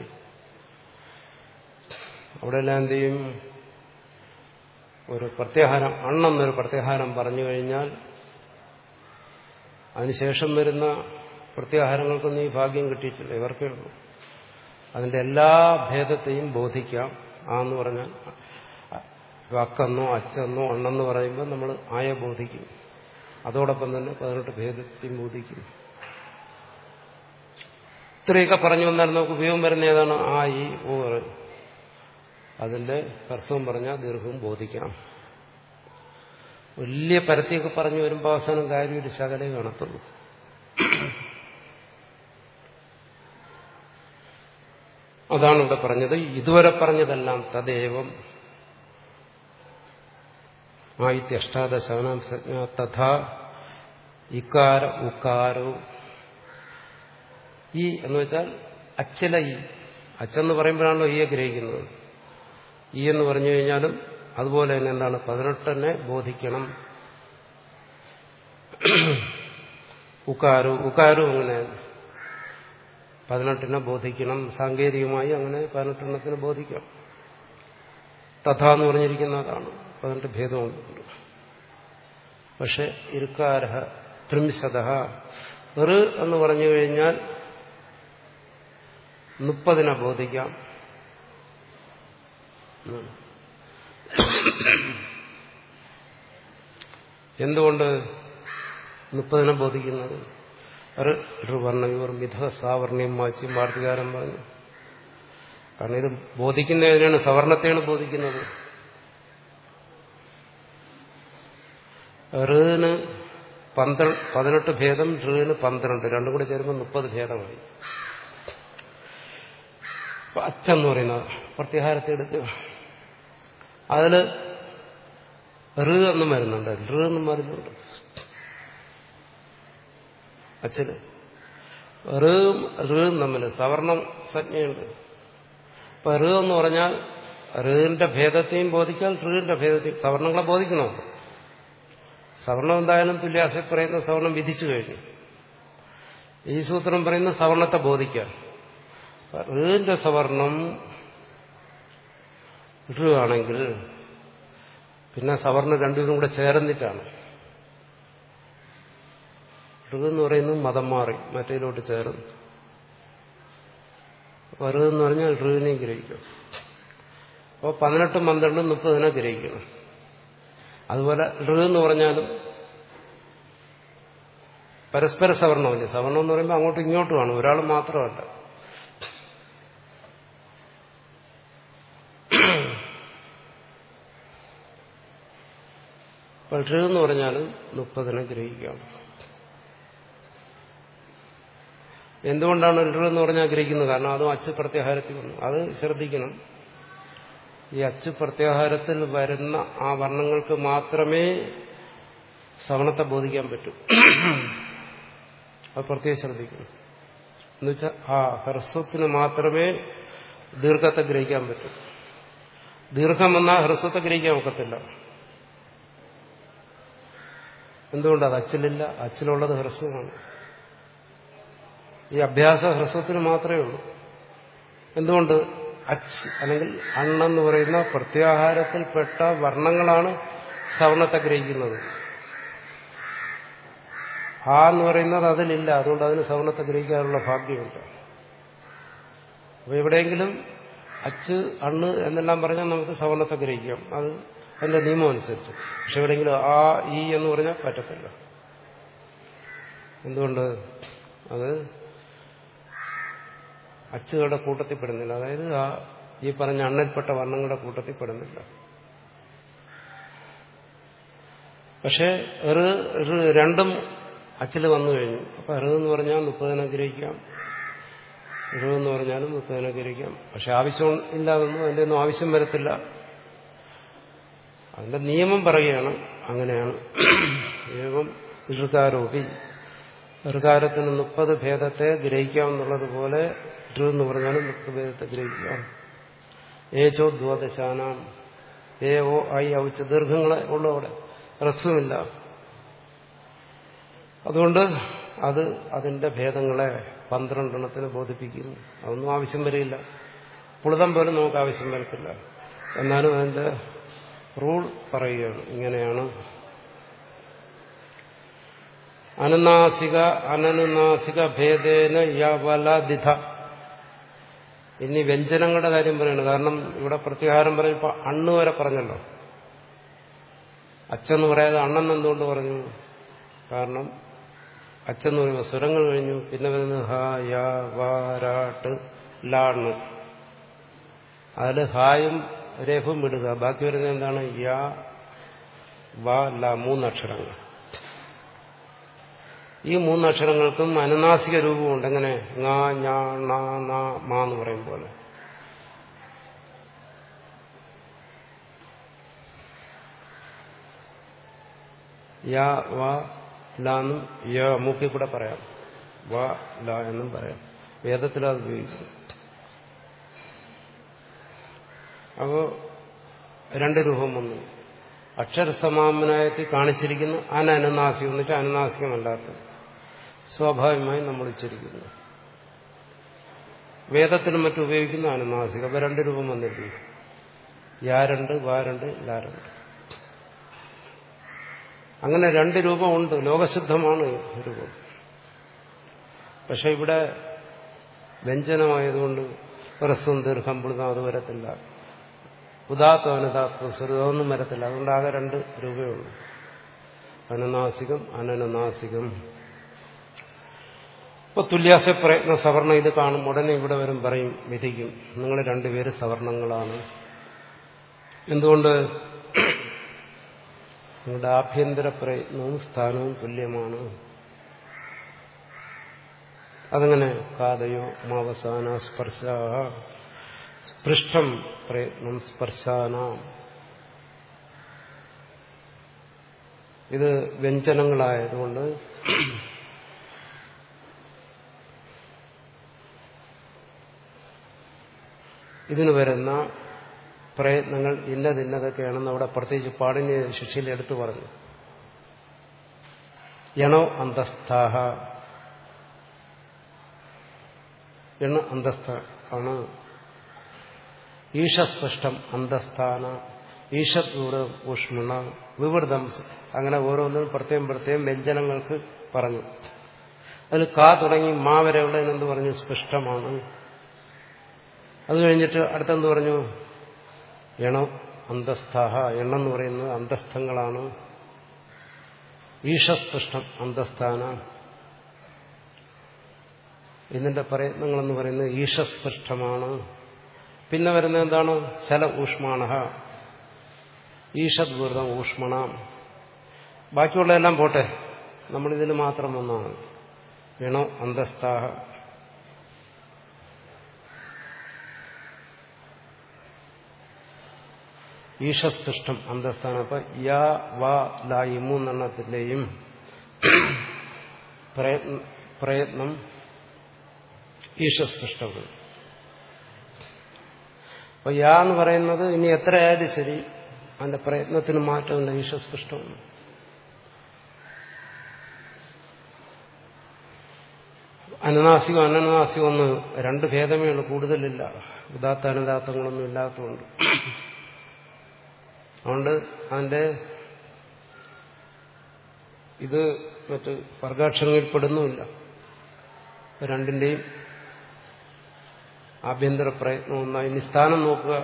അവിടെ എല്ലാം എന്ത് ചെയ്യും ഒരു പ്രത്യാഹാരം അണ്ണെന്നൊരു പ്രത്യാഹാരം പറഞ്ഞു കഴിഞ്ഞാൽ അതിനുശേഷം വരുന്ന പ്രത്യാഹാരങ്ങൾക്കൊന്നും ഈ ഭാഗ്യം കിട്ടിയിട്ടില്ല ഇവർക്കേ ഉള്ളൂ അതിന്റെ എല്ലാ ഭേദത്തെയും ബോധിക്കാം ആ എന്ന് പറഞ്ഞാൽ അക്കെന്നോ അച്ചെന്നോ അണ്ണെന്ന് പറയുമ്പോൾ നമ്മൾ ആയ ബോധിക്കും അതോടൊപ്പം തന്നെ പതിനെട്ട് ഭേദത്തെയും ബോധിക്കും ഇത്രയൊക്കെ പറഞ്ഞു വന്നാൽ നമുക്ക് ഉപയോഗം വരുന്ന ഏതാണ് ആ ഈ ഓ അതിന്റെ ഹ്രസ്വം പറഞ്ഞാൽ ദീർഘവും ബോധിക്കണം വലിയ പരത്തിയൊക്കെ പറഞ്ഞു വരുമ്പോൾ അവസാനം കാര്യം ഒരു ശകലേ കാണത്തുള്ളൂ അതാണ് ഇവിടെ പറഞ്ഞത് ഇതുവരെ പറഞ്ഞതെല്ലാം തദേവം ആയിത്യഷ്ടാദശവനാം സജ്ഞ തഥാ ഇക്കാര ഉക്കാരോ ഈ എന്ന് വെച്ചാൽ അച്ചില ഈ അച്ചെന്ന് പറയുമ്പോഴാണല്ലോ ഈയെ ഗ്രഹിക്കുന്നത് ഈ എന്ന് പറഞ്ഞു കഴിഞ്ഞാലും അതുപോലെ തന്നെ എന്താണ് പതിനെട്ടെന്നെ ബോധിക്കണം ഉക്കാരു ഉക്കാരു അങ്ങനെ പതിനെട്ടിനെ ബോധിക്കണം സാങ്കേതികമായി അങ്ങനെ പതിനെട്ടെണ്ണത്തിന് ബോധിക്കാം തഥ എന്ന് പറഞ്ഞിരിക്കുന്ന അതാണ് പതിനെട്ട് ഭേദമുണ്ട് പക്ഷെ ഇരുക്കാര ത്രിംശത റ് എന്ന് പറഞ്ഞു കഴിഞ്ഞാൽ മുപ്പതിനെ ബോധിക്കാം എന്തുകൊണ്ട് മുപ്പതിനെ ബോധിക്കുന്നത് ഒരു വർണ്ണം ഇവർ മിഥ സാവർണ്യം മാച്ചും വാർത്തികാരൻ പറഞ്ഞു കാരണം ഇത് ബോധിക്കുന്നതിനാണ് സവർണത്തെയാണ് ബോധിക്കുന്നത് ഋന് പന്ത്രണ്ട് പതിനെട്ട് ഭേദം ഋന് പന്ത്രണ്ട് രണ്ടും കൂടി ചേരുമ്പോൾ മുപ്പത് ഭേദമായി അച്ചെന്ന് പറയുന്നത് പ്രത്യാഹാരത്തെ എടുക്കുക അതില് ഋ എന്നും വരുന്നുണ്ട് ഋ എന്നും വരുന്നുണ്ട് അച്ഛന് ഋം ഋം തമ്മിൽ സവർണം സംജ്ഞയുണ്ട് ഇപ്പൊ ഋ എന്ന് പറഞ്ഞാൽ ഋവിന്റെ ഭേദത്തെയും ബോധിക്കാൻ ഋവിന്റെ ഭേദത്തെയും സവർണങ്ങളെ ബോധിക്കണം സവർണം എന്തായാലും തുല്യാസ പറയുന്ന സവർണം വിധിച്ചു കഴിഞ്ഞു ഈ സൂത്രം പറയുന്ന സവർണത്തെ ബോധിക്കാൻ ഋവിന്റെ സവർണം ഋ ആണെങ്കിൽ പിന്നെ സവർണം രണ്ടുപേരും കൂടെ ചേർന്നിട്ടാണ് ഋ എന്ന് പറയുന്നത് മതം മാറി മറ്റേതിലോട്ട് ചേർന്ന് അപ്പോൾ ഋ എന്ന് പറഞ്ഞാൽ ഋവിനെയും ഗ്രഹിക്കും അപ്പോൾ പതിനെട്ടും പന്ത്രണ്ടും മുപ്പതിനെ ഗ്രഹിക്കണം അതുപോലെ ഋ എന്ന് പറഞ്ഞാലും പരസ്പര സവർണമില്ല സവർണം എന്ന് പറയുമ്പോൾ അങ്ങോട്ടും ഇങ്ങോട്ടുമാണ് ഒരാൾ മാത്രമല്ല പക്ഷേ എന്ന് പറഞ്ഞാൽ മുപ്പതിനെ ഗ്രഹിക്കാം എന്തുകൊണ്ടാണ് ഋ എന്ന് പറഞ്ഞാൽ ഗ്രഹിക്കുന്നത് കാരണം അതും അച്ച് പ്രത്യാഹാരത്തിൽ വന്നു അത് ശ്രദ്ധിക്കണം ഈ അച്ച് പ്രത്യാഹാരത്തിൽ വരുന്ന ആ വർണ്ണങ്ങൾക്ക് മാത്രമേ സവണത്തെ ബോധിക്കാൻ പറ്റൂ അത് പ്രത്യേകം ശ്രദ്ധിക്കണം എന്നുവെച്ചാൽ ആ ഹ്രസ്വത്തിന് മാത്രമേ ദീർഘത്തെ ഗ്രഹിക്കാൻ പറ്റൂ ദീർഘം വന്നാൽ ഹ്രസ്വത്തെ ഗ്രഹിക്കാൻ ഒക്കത്തില്ല എന്തുകൊണ്ടത് അച്ചിലില്ല അച്ചിലുള്ളത് ഹ്രസ്വമാണ് ഈ അഭ്യാസ ഹ്രസ്വത്തിന് മാത്രമേ ഉള്ളൂ എന്തുകൊണ്ട് അച്ച് അല്ലെങ്കിൽ അണ്ണെന്ന് പറയുന്ന പ്രത്യാഹാരത്തിൽപ്പെട്ട വർണ്ണങ്ങളാണ് സവർണത്തെ ഗ്രഹിക്കുന്നത് ആ എന്ന് പറയുന്നത് അതിലില്ല അതുകൊണ്ട് അതിന് സവർണത്തെ ഗ്രഹിക്കാനുള്ള ഭാഗ്യമില്ല അപ്പൊ എവിടെയെങ്കിലും അച്ച് അണ്ണ് എന്നെല്ലാം പറഞ്ഞാൽ നമുക്ക് സവർണത്തെ ഗ്രഹിക്കാം അത് അതിന്റെ നിയമം അനുസരിച്ച് പക്ഷെ എവിടെയെങ്കിലും ആ ഈ എന്ന് പറഞ്ഞാൽ പറ്റത്തില്ല എന്തുകൊണ്ട് അത് അച്ചുകളുടെ കൂട്ടത്തിൽ പെടുന്നില്ല അതായത് ആ ഈ പറഞ്ഞ അണ്ണൽപ്പെട്ട വർണ്ണങ്ങളുടെ കൂട്ടത്തിൽ പെടുന്നില്ല പക്ഷെ രണ്ടും അച്ചിൽ വന്നു കഴിഞ്ഞു അപ്പൊ അറുപത് എന്ന് പറഞ്ഞാൽ മുപ്പതിനെ ഗ്രഹിക്കാം എഴുപതെന്ന് പറഞ്ഞാലും മുപ്പതിനെ ഗ്രഹിക്കാം പക്ഷെ ആവശ്യം ഇല്ലാതൊന്നും അതിന്റെ ഒന്നും ആവശ്യം വരത്തില്ല അതിന്റെ നിയമം പറയുകയാണ് അങ്ങനെയാണ് ഏവം ഋകാരോപി ഋകാരത്തിന് മുപ്പത് ഭേദത്തെ ഗ്രഹിക്കാമെന്നുള്ളതുപോലെ ഋ എന്ന് പറഞ്ഞാലും മുപ്പത് ഭേദത്തെ ഗ്രഹിക്കാം ഏചോ ദ്വാദശാനാം ഏ ഓ ഐ ഔച്ച ദീർഘങ്ങളെ ഉള്ളു അവിടെ ഹ്രസ്വമില്ല അതുകൊണ്ട് അത് അതിന്റെ ഭേദങ്ങളെ പന്ത്രണ്ടെണ്ണത്തിന് ബോധിപ്പിക്കുന്നു അതൊന്നും ആവശ്യം വരില്ല പുളിതം പോലും നമുക്ക് ആവശ്യം വരത്തില്ല എന്നാലും അതിന്റെ റൂൾ പറയുകയാണ് ഇങ്ങനെയാണ് അനുനാസിക അനനുനാസിക ഭേദേന യവലദിധ ഇനി വ്യഞ്ജനങ്ങളുടെ കാര്യം പറയണം കാരണം ഇവിടെ പ്രത്യാഹാരം പറഞ്ഞപ്പോൾ അണ്ണ് വരെ പറഞ്ഞല്ലോ അച്ഛന്ന് പറയാതെ അണ്ണെന്ന് എന്തുകൊണ്ട് പറഞ്ഞു കാരണം അച്ഛന്ന് പറയുമ്പോൾ സ്വരങ്ങൾ കഴിഞ്ഞു പിന്നെ വരുന്നത് ഹ യ വ രാട്ട് ലാണ് അതിൽ ഹായും രേഫും വിടുക ബാക്കി വരുന്നത് എന്താണ് യ വ ല മൂന്നക്ഷരങ്ങൾ ഈ മൂന്നക്ഷരങ്ങൾക്കും അനുനാസിക രൂപമുണ്ട് എങ്ങനെ ങ ഞ ണ ന മ എന്ന് പറയും പോലെ യ വ ല എന്നും യ മൂക്കിൽ കൂടെ പറയാം വ ല എന്നും പറയാം വേദത്തിൽ അത് ഉപയോഗിക്കും അപ്പോ രണ്ട് രൂപം വന്നു അക്ഷരസമാമനായത്തിൽ കാണിച്ചിരിക്കുന്ന അനനുനാസികം എന്ന് വെച്ചാൽ അനുനാസികമല്ലാത്തത് സ്വാഭാവികമായി നമ്മൾ ഉച്ചരിക്കുന്നു വേദത്തിനും മറ്റും ഉപയോഗിക്കുന്ന അനുനാസിക അപ്പൊ രണ്ട് രൂപം വന്നിട്ടുണ്ട് യാരണ്ട് വാരണ്ട് ലാരണ്ട് അങ്ങനെ രണ്ട് രൂപമുണ്ട് ലോകസിദ്ധമാണ് രൂപം പക്ഷെ ഇവിടെ വ്യഞ്ജനമായതുകൊണ്ട് ഹ്രസ്വം ദീർഘം പുളിതം അത് വരത്തില്ല ഉദാത്തം അനുദാത്തം സ്വരുതമൊന്നും വരത്തില്ല അതുകൊണ്ട് ആകെ രണ്ട് രൂപയേ ഉള്ളൂ അനുനാസികം അനനുനാസികം ഇപ്പൊ തുല്യാസ പ്രയത്ന സവർണം ഇത് കാണും ഉടനെ ഇവിടെ വരും പറയും വിധിക്കും നിങ്ങൾ രണ്ടുപേര് സവർണങ്ങളാണ് എന്തുകൊണ്ട് നിങ്ങളുടെ ആഭ്യന്തര പ്രയത്നവും സ്ഥാനവും തുല്യമാണ് അതങ്ങനെ കാതയോ മാവസാന സ്പർശ സ്പൃഷ്ടം പ്രയത്നം സ്പർശാന ഇത് വ്യഞ്ജനങ്ങളായതുകൊണ്ട് ഇതിന് വരുന്ന പ്രയത്നങ്ങൾ ഇന്നതിന്നതൊക്കെയാണെന്ന് അവിടെ പ്രത്യേകിച്ച് പാടിന് ശിക്ഷയിൽ എടുത്തു പറഞ്ഞു യണോ അന്തസ്ഥാഹ എണ്ണ അന്തസ്ഥ ആണ് ഈശസ്പഷ്ടം അന്തസ്ഥാന ഈശത്വൂടം ഊഷ്മണ വിവൃതം അങ്ങനെ ഓരോന്നിനും പ്രത്യേകം പ്രത്യേകം വ്യഞ്ജനങ്ങൾക്ക് പറഞ്ഞു അതിൽ കാ തുടങ്ങി മാ വരെയുള്ളതിന് എന്ത് പറഞ്ഞു സ്പഷ്ടമാണ് അത് കഴിഞ്ഞിട്ട് അടുത്തെന്ത് പറഞ്ഞു എണോ അന്തസ്ഥാഹ എണ്ണെന്ന് പറയുന്നത് അന്തസ്ഥങ്ങളാണ് ഈശസ്പഷ്ടം അന്തസ്ഥാന ഇതിന്റെ പ്രയത്നങ്ങളെന്ന് പറയുന്നത് ഈശസ്പഷ്ടമാണ് പിന്നെ വരുന്നത് എന്താണ് ശല ഊഷ്മാണ ഈഷദ്വൃതം ഊഷ്മണ ബാക്കിയുള്ളതെല്ലാം പോട്ടെ നമ്മളിതിൽ മാത്രം ഒന്നാണ് വേണോ അന്തസ്ഥാഹ ഈശസ്പൃഷ്ടം അന്തസ്ഥാനം അപ്പൊ യാ വാ ലാ ഈ മൂന്നെണ്ണത്തിന്റെയും പ്രയത്നം ഈശസ്പൃഷ്ടമാണ് അപ്പൊ യാ എന്ന് പറയുന്നത് ഇനി എത്രയായാലും ശരി അതിന്റെ പ്രയത്നത്തിന് മാറ്റമില്ല ഈശസ്പൃഷ്ടമാണ് അനുനാസികം അനനാസികം ഒന്ന് രണ്ട് ഭേദമേ ഉള്ളൂ കൂടുതലില്ല ഉദാത്ത അനുദാത്തങ്ങളൊന്നും ഇല്ലാത്തതുകൊണ്ട് അതുകൊണ്ട് അതിന്റെ ഇത് മറ്റ് വർഗാക്ഷരങ്ങളിൽ പെടുന്നുമില്ല രണ്ടിന്റെയും ആഭ്യന്തര പ്രയത്നം ഒന്നായി ഇനി സ്ഥാനം നോക്കുക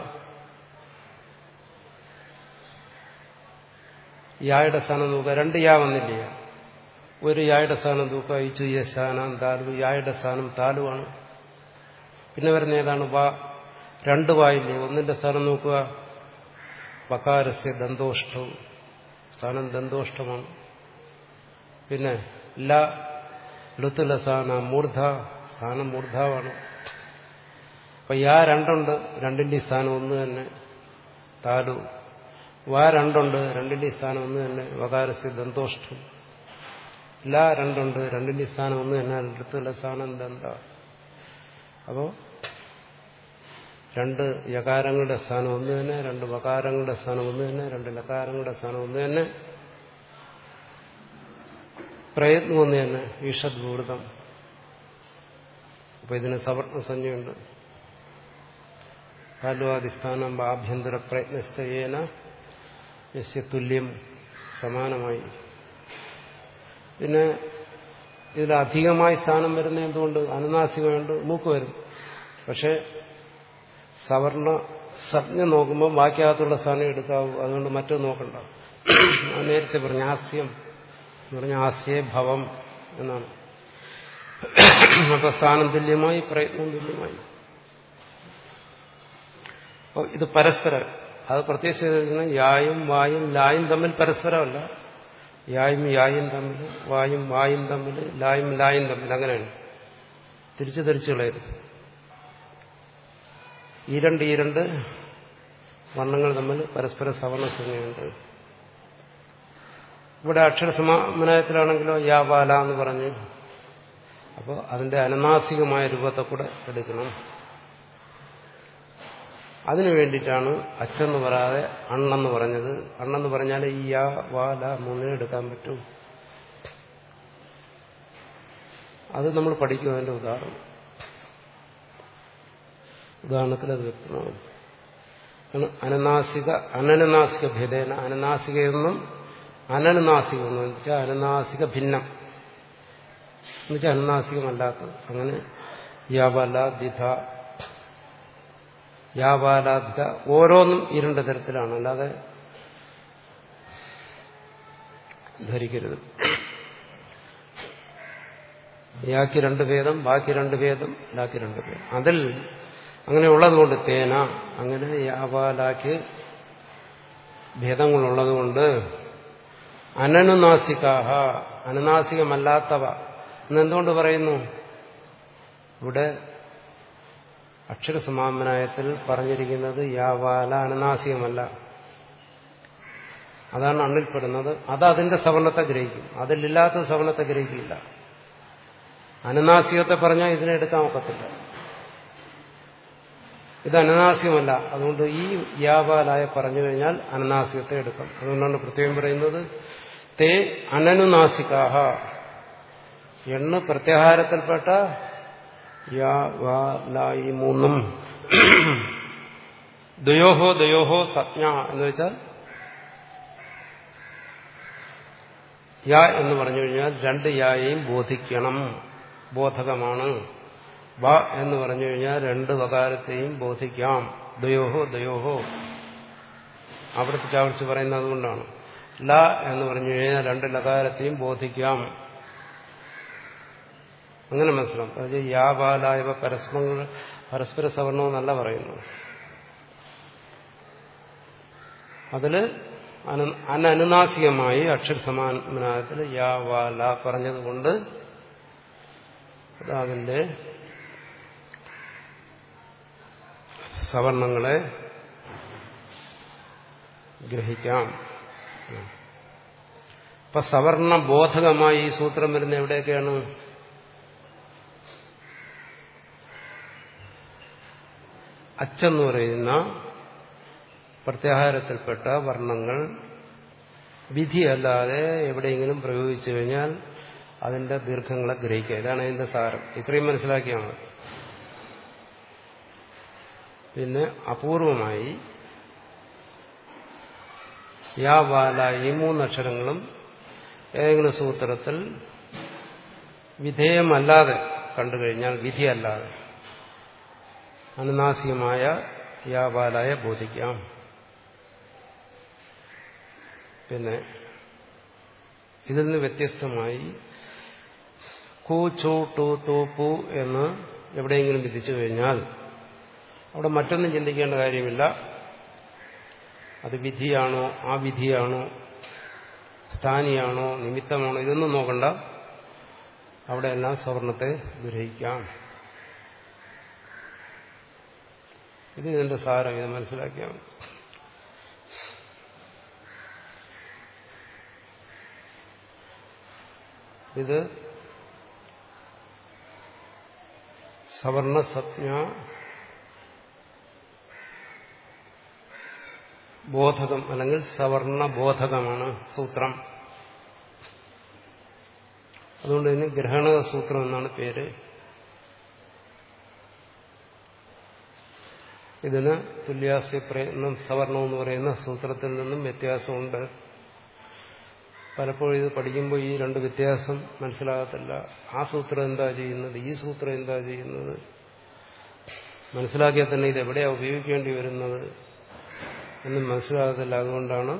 യായുടെ സ്ഥാനം നോക്കുക രണ്ട് യാ വന്നില്ലേ ഒരു യായുടെ സ്ഥാനം നോക്കുക ഇച്ചു യശാനം താലു യായുടെ സ്ഥാനം താലുവാണ് പിന്നെ വരുന്ന ഏതാണ് വാ രണ്ട് വായില്ലേ ഒന്നിന്റെ സ്ഥാനം നോക്കുക പകാരസ്യ ദന്തോഷ്ടവും സ്ഥാനം ദന്തോഷ്ടമാണ് പിന്നെ ല ലുത്തുലസാന മൂർധ സ്ഥാനം മൂർധാവാണ് അപ്പൊ യാ രണ്ടുണ്ട് രണ്ടിന്റെ സ്ഥാനം ഒന്ന് തന്നെ താലു വാ രണ്ടുണ്ട് രണ്ടിന്റെ സ്ഥാനം ഒന്ന് തന്നെ വകാരസ്യ ദന്തോഷ്ടം ല രണ്ടുണ്ട് രണ്ടിന്റെ സ്ഥാനം ഒന്ന് തന്നെ ലുത്തുലസാനം ദന്ത അപ്പോ രണ്ട് യകാരങ്ങളുടെ സ്ഥാനം ഒന്ന് തന്നെ രണ്ട് വകാരങ്ങളുടെ സ്ഥാനം ഒന്ന് തന്നെ രണ്ട് ലകാരങ്ങളുടെ സ്ഥാനം ഒന്ന് തന്നെ പ്രയത്നം ഒന്ന് തന്നെ ഈഷദ്ഭൂതം അപ്പൊ ഇതിന് സവർണ സംജ്ഞയുണ്ട് കാലുവാദിസ്ഥാനം ആഭ്യന്തര പ്രയത്നശ്ചയേന യസ്യ തുല്യം സമാനമായി പിന്നെ ഇതിലധികമായി സ്ഥാനം വരുന്ന എന്തുകൊണ്ട് അനുനാസികമുണ്ട് മൂക്ക് വരും പക്ഷെ സവർണ സജ്ഞ നോക്കുമ്പോൾ ബാക്കിയകത്തുള്ള സ്ഥാനം എടുക്കാവൂ അതുകൊണ്ട് മറ്റു നോക്കണ്ട ഞാൻ നേരത്തെ പറഞ്ഞു ആസ്യം എന്ന് പറഞ്ഞ ആസ്യേ ഭവം എന്നാണ് അപ്പൊ സ്ഥാനം തുല്യമായി പ്രയത്നം തുല്യമായി അപ്പോൾ ഇത് പരസ്പരം അത് പ്രത്യേകിച്ച് യായും വായും ലായും തമ്മിൽ പരസ്പരമല്ല യായും യായും തമ്മിൽ വായും വായും തമ്മിൽ ലായും ലായും തമ്മിൽ അങ്ങനെയാണ് തിരിച്ചു തിരിച്ചു കളയത് ഈ രണ്ട് ഈ രണ്ട് വർണ്ണങ്ങൾ തമ്മിൽ പരസ്പര സവർണസംഖ്യയുണ്ട് ഇവിടെ അക്ഷരസമാനയത്തിലാണെങ്കിലോ യാവാല എന്ന് പറഞ്ഞ് അപ്പോൾ അതിന്റെ അനനാസികമായ രൂപത്തെ കൂടെ എടുക്കണം അതിനു വേണ്ടിയിട്ടാണ് അച്ഛന്ന് പറയാതെ അണ്ണെന്ന് പറഞ്ഞത് അണ്ണെന്ന് പറഞ്ഞാൽ ഈ യാ വാല മൂന്നിനെ എടുക്കാൻ പറ്റും അത് നമ്മൾ പഠിക്കും അതിന്റെ ഉദാഹരണം ഉദാഹരണത്തിൽ അത് വ്യക്തമാകും അനനാസിക അനനനാസിക ഭേദേന അനനാസികയെന്നും അനനുനാസികമെന്നും വെച്ചാൽ അനനാസിക ഭിന്നം എന്നുവെച്ചാൽ അനനാസികമല്ലാത്തത് അങ്ങനെ യാവല ദിധ യാവാലാദിത ഓരോന്നും ഇരുണ്ട തരത്തിലാണ് അല്ലാതെ ധരിക്കരുത് യാക്കി രണ്ട് ഭേദം ബാക്കി രണ്ട് ഭേദം ലാക്കി രണ്ട് ഭേദം അതിൽ അങ്ങനെ ഉള്ളതുകൊണ്ട് തേന അങ്ങനെ യാവാലാക്ക് ഭേദങ്ങളുള്ളതുകൊണ്ട് അനനുനാസികാഹ അനുനാസികമല്ലാത്തവ എന്നെന്തുകൊണ്ട് പറയുന്നു ഇവിടെ അക്ഷരസമാമനായത്തിൽ പറഞ്ഞിരിക്കുന്നത് യാവാല അനനാസികമല്ല അതാണ് അണ്ണിൽപ്പെടുന്നത് അത് അതിന്റെ സവർണത്തെ ഗ്രഹിക്കും അതിലില്ലാത്ത സവർണത്തെ ഗ്രഹിക്കില്ല അനുനാസികത്തെ പറഞ്ഞാൽ ഇതിനെ എടുക്കാൻ ഒക്കത്തില്ല ഇത് അനനാസ്യമല്ല അതുകൊണ്ട് ഈ യാവാലായ പറഞ്ഞു കഴിഞ്ഞാൽ അനനാസ്യത്തെ എടുക്കാം അതുകൊണ്ടാണ് പ്രത്യേകം പറയുന്നത് തേ അനനുനാസികാഹ എണ്ണ് പ്രത്യാഹാരത്തിൽപ്പെട്ട യാ വാ ല ഈ മൂന്നും ദ്വയോഹോ ദ്വയോഹോ സജ്ഞ എന്ന് വെച്ചാൽ യാ എന്ന് പറഞ്ഞു കഴിഞ്ഞാൽ രണ്ട് യായെയും ബോധിക്കണം ബോധകമാണ് വ എന്ന് പറഞ്ഞു കഴിഞ്ഞാൽ രണ്ട് വകാരത്തെയും ബോധിക്കാം ദ്വയോഹോ ദ്വയോഹോ അവിടുത്തെ ചാവിച്ച് പറയുന്നത് അതുകൊണ്ടാണ് ല എന്ന് പറഞ്ഞു കഴിഞ്ഞാൽ രണ്ട് ലകാരത്തെയും ബോധിക്കാം അങ്ങനെ മനസ്സിലാവും അത് യാ ബാലായവ പരസ്പര പരസ്പര സവർണമെന്നല്ല പറയുന്നു അതില് അനനുനാസികമായി അക്ഷര സമാനായത്തിൽ യാ വാല പറഞ്ഞതുകൊണ്ട് അതിന്റെ സവർണങ്ങളെ ഗ്രഹിക്കാം അപ്പൊ സവർണ ബോധകമായി ഈ സൂത്രം വരുന്ന എവിടെയൊക്കെയാണ് അച്ചെന്ന് പറയുന്ന പ്രത്യാഹാരത്തിൽപ്പെട്ട വർണ്ണങ്ങൾ വിധിയല്ലാതെ എവിടെയെങ്കിലും പ്രയോഗിച്ചു കഴിഞ്ഞാൽ അതിന്റെ ദീർഘങ്ങളെ ഗ്രഹിക്കുക ഇതാണ് അതിന്റെ സാരം ഇത്രയും മനസ്സിലാക്കിയാണ് പിന്നെ അപൂർവമായി യാ വാല ഈ മൂന്നക്ഷരങ്ങളും ഏതെങ്കിലും സൂത്രത്തിൽ വിധേയമല്ലാതെ കണ്ടു കഴിഞ്ഞാൽ വിധിയല്ലാതെ അനുനാസികമായ യാവാലായ ബോധിക്കാം പിന്നെ ഇതിൽ നിന്ന് വ്യത്യസ്തമായി കൂ ചൂ ടു തൂ പു എന്ന് എവിടെയെങ്കിലും വിധിച്ചു കഴിഞ്ഞാൽ അവിടെ മറ്റൊന്നും ചിന്തിക്കേണ്ട കാര്യമില്ല അത് വിധിയാണോ ആ വിധിയാണോ സ്ഥാനിയാണോ നിമിത്തമാണോ ഇതൊന്നും നോക്കണ്ട അവിടെ എല്ലാം സവർണത്തെ ഗ്രഹിക്കാം ഇത് ഇതിന്റെ സാരം ഇത് മനസ്സിലാക്കിയാൽ മതി ഇത് സവർണ സജ്ഞ ബോധകം അല്ലെങ്കിൽ സവർണ ബോധകമാണ് സൂത്രം അതുകൊണ്ട് ഇതിന് ഗ്രഹണ സൂത്രം എന്നാണ് പേര് ഇതിന് തുല്യാസ്യ പ്രയത്നം സവർണം എന്ന് പറയുന്ന സൂത്രത്തിൽ നിന്നും വ്യത്യാസമുണ്ട് പലപ്പോഴും ഇത് പഠിക്കുമ്പോൾ ഈ രണ്ട് വ്യത്യാസം മനസ്സിലാകത്തില്ല ആ സൂത്രം എന്താ ചെയ്യുന്നത് ഈ സൂത്രം എന്താ ചെയ്യുന്നത് മനസ്സിലാക്കിയാൽ തന്നെ ഇത് എവിടെയാണ് ഉപയോഗിക്കേണ്ടി വരുന്നത് എന്നും മനസ്സിലാകത്തില്ല അതുകൊണ്ടാണ്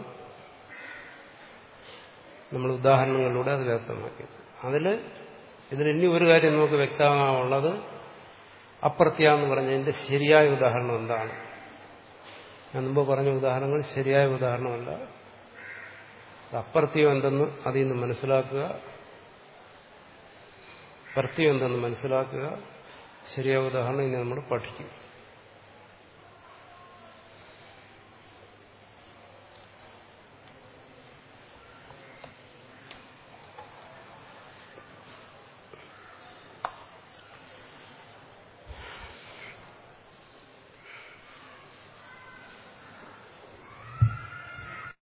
നമ്മൾ ഉദാഹരണങ്ങളിലൂടെ അത് വ്യക്തമാക്കിയത് അതിൽ ഇതിൽ ഇനി ഒരു കാര്യം നമുക്ക് വ്യക്തമാവുള്ളത് അപ്രത്യ എന്ന് പറഞ്ഞതിന്റെ ശരിയായ ഉദാഹരണം എന്താണ് ഞാൻ മുമ്പ് പറഞ്ഞ ഉദാഹരണങ്ങൾ ശരിയായ ഉദാഹരണമല്ല അപ്രത്യം എന്തെന്ന് അതിൽ നിന്ന് മനസ്സിലാക്കുക പ്രത്യം എന്തെന്ന് മനസ്സിലാക്കുക ശരിയായ ഉദാഹരണം ഇനി നമ്മൾ പഠിക്കും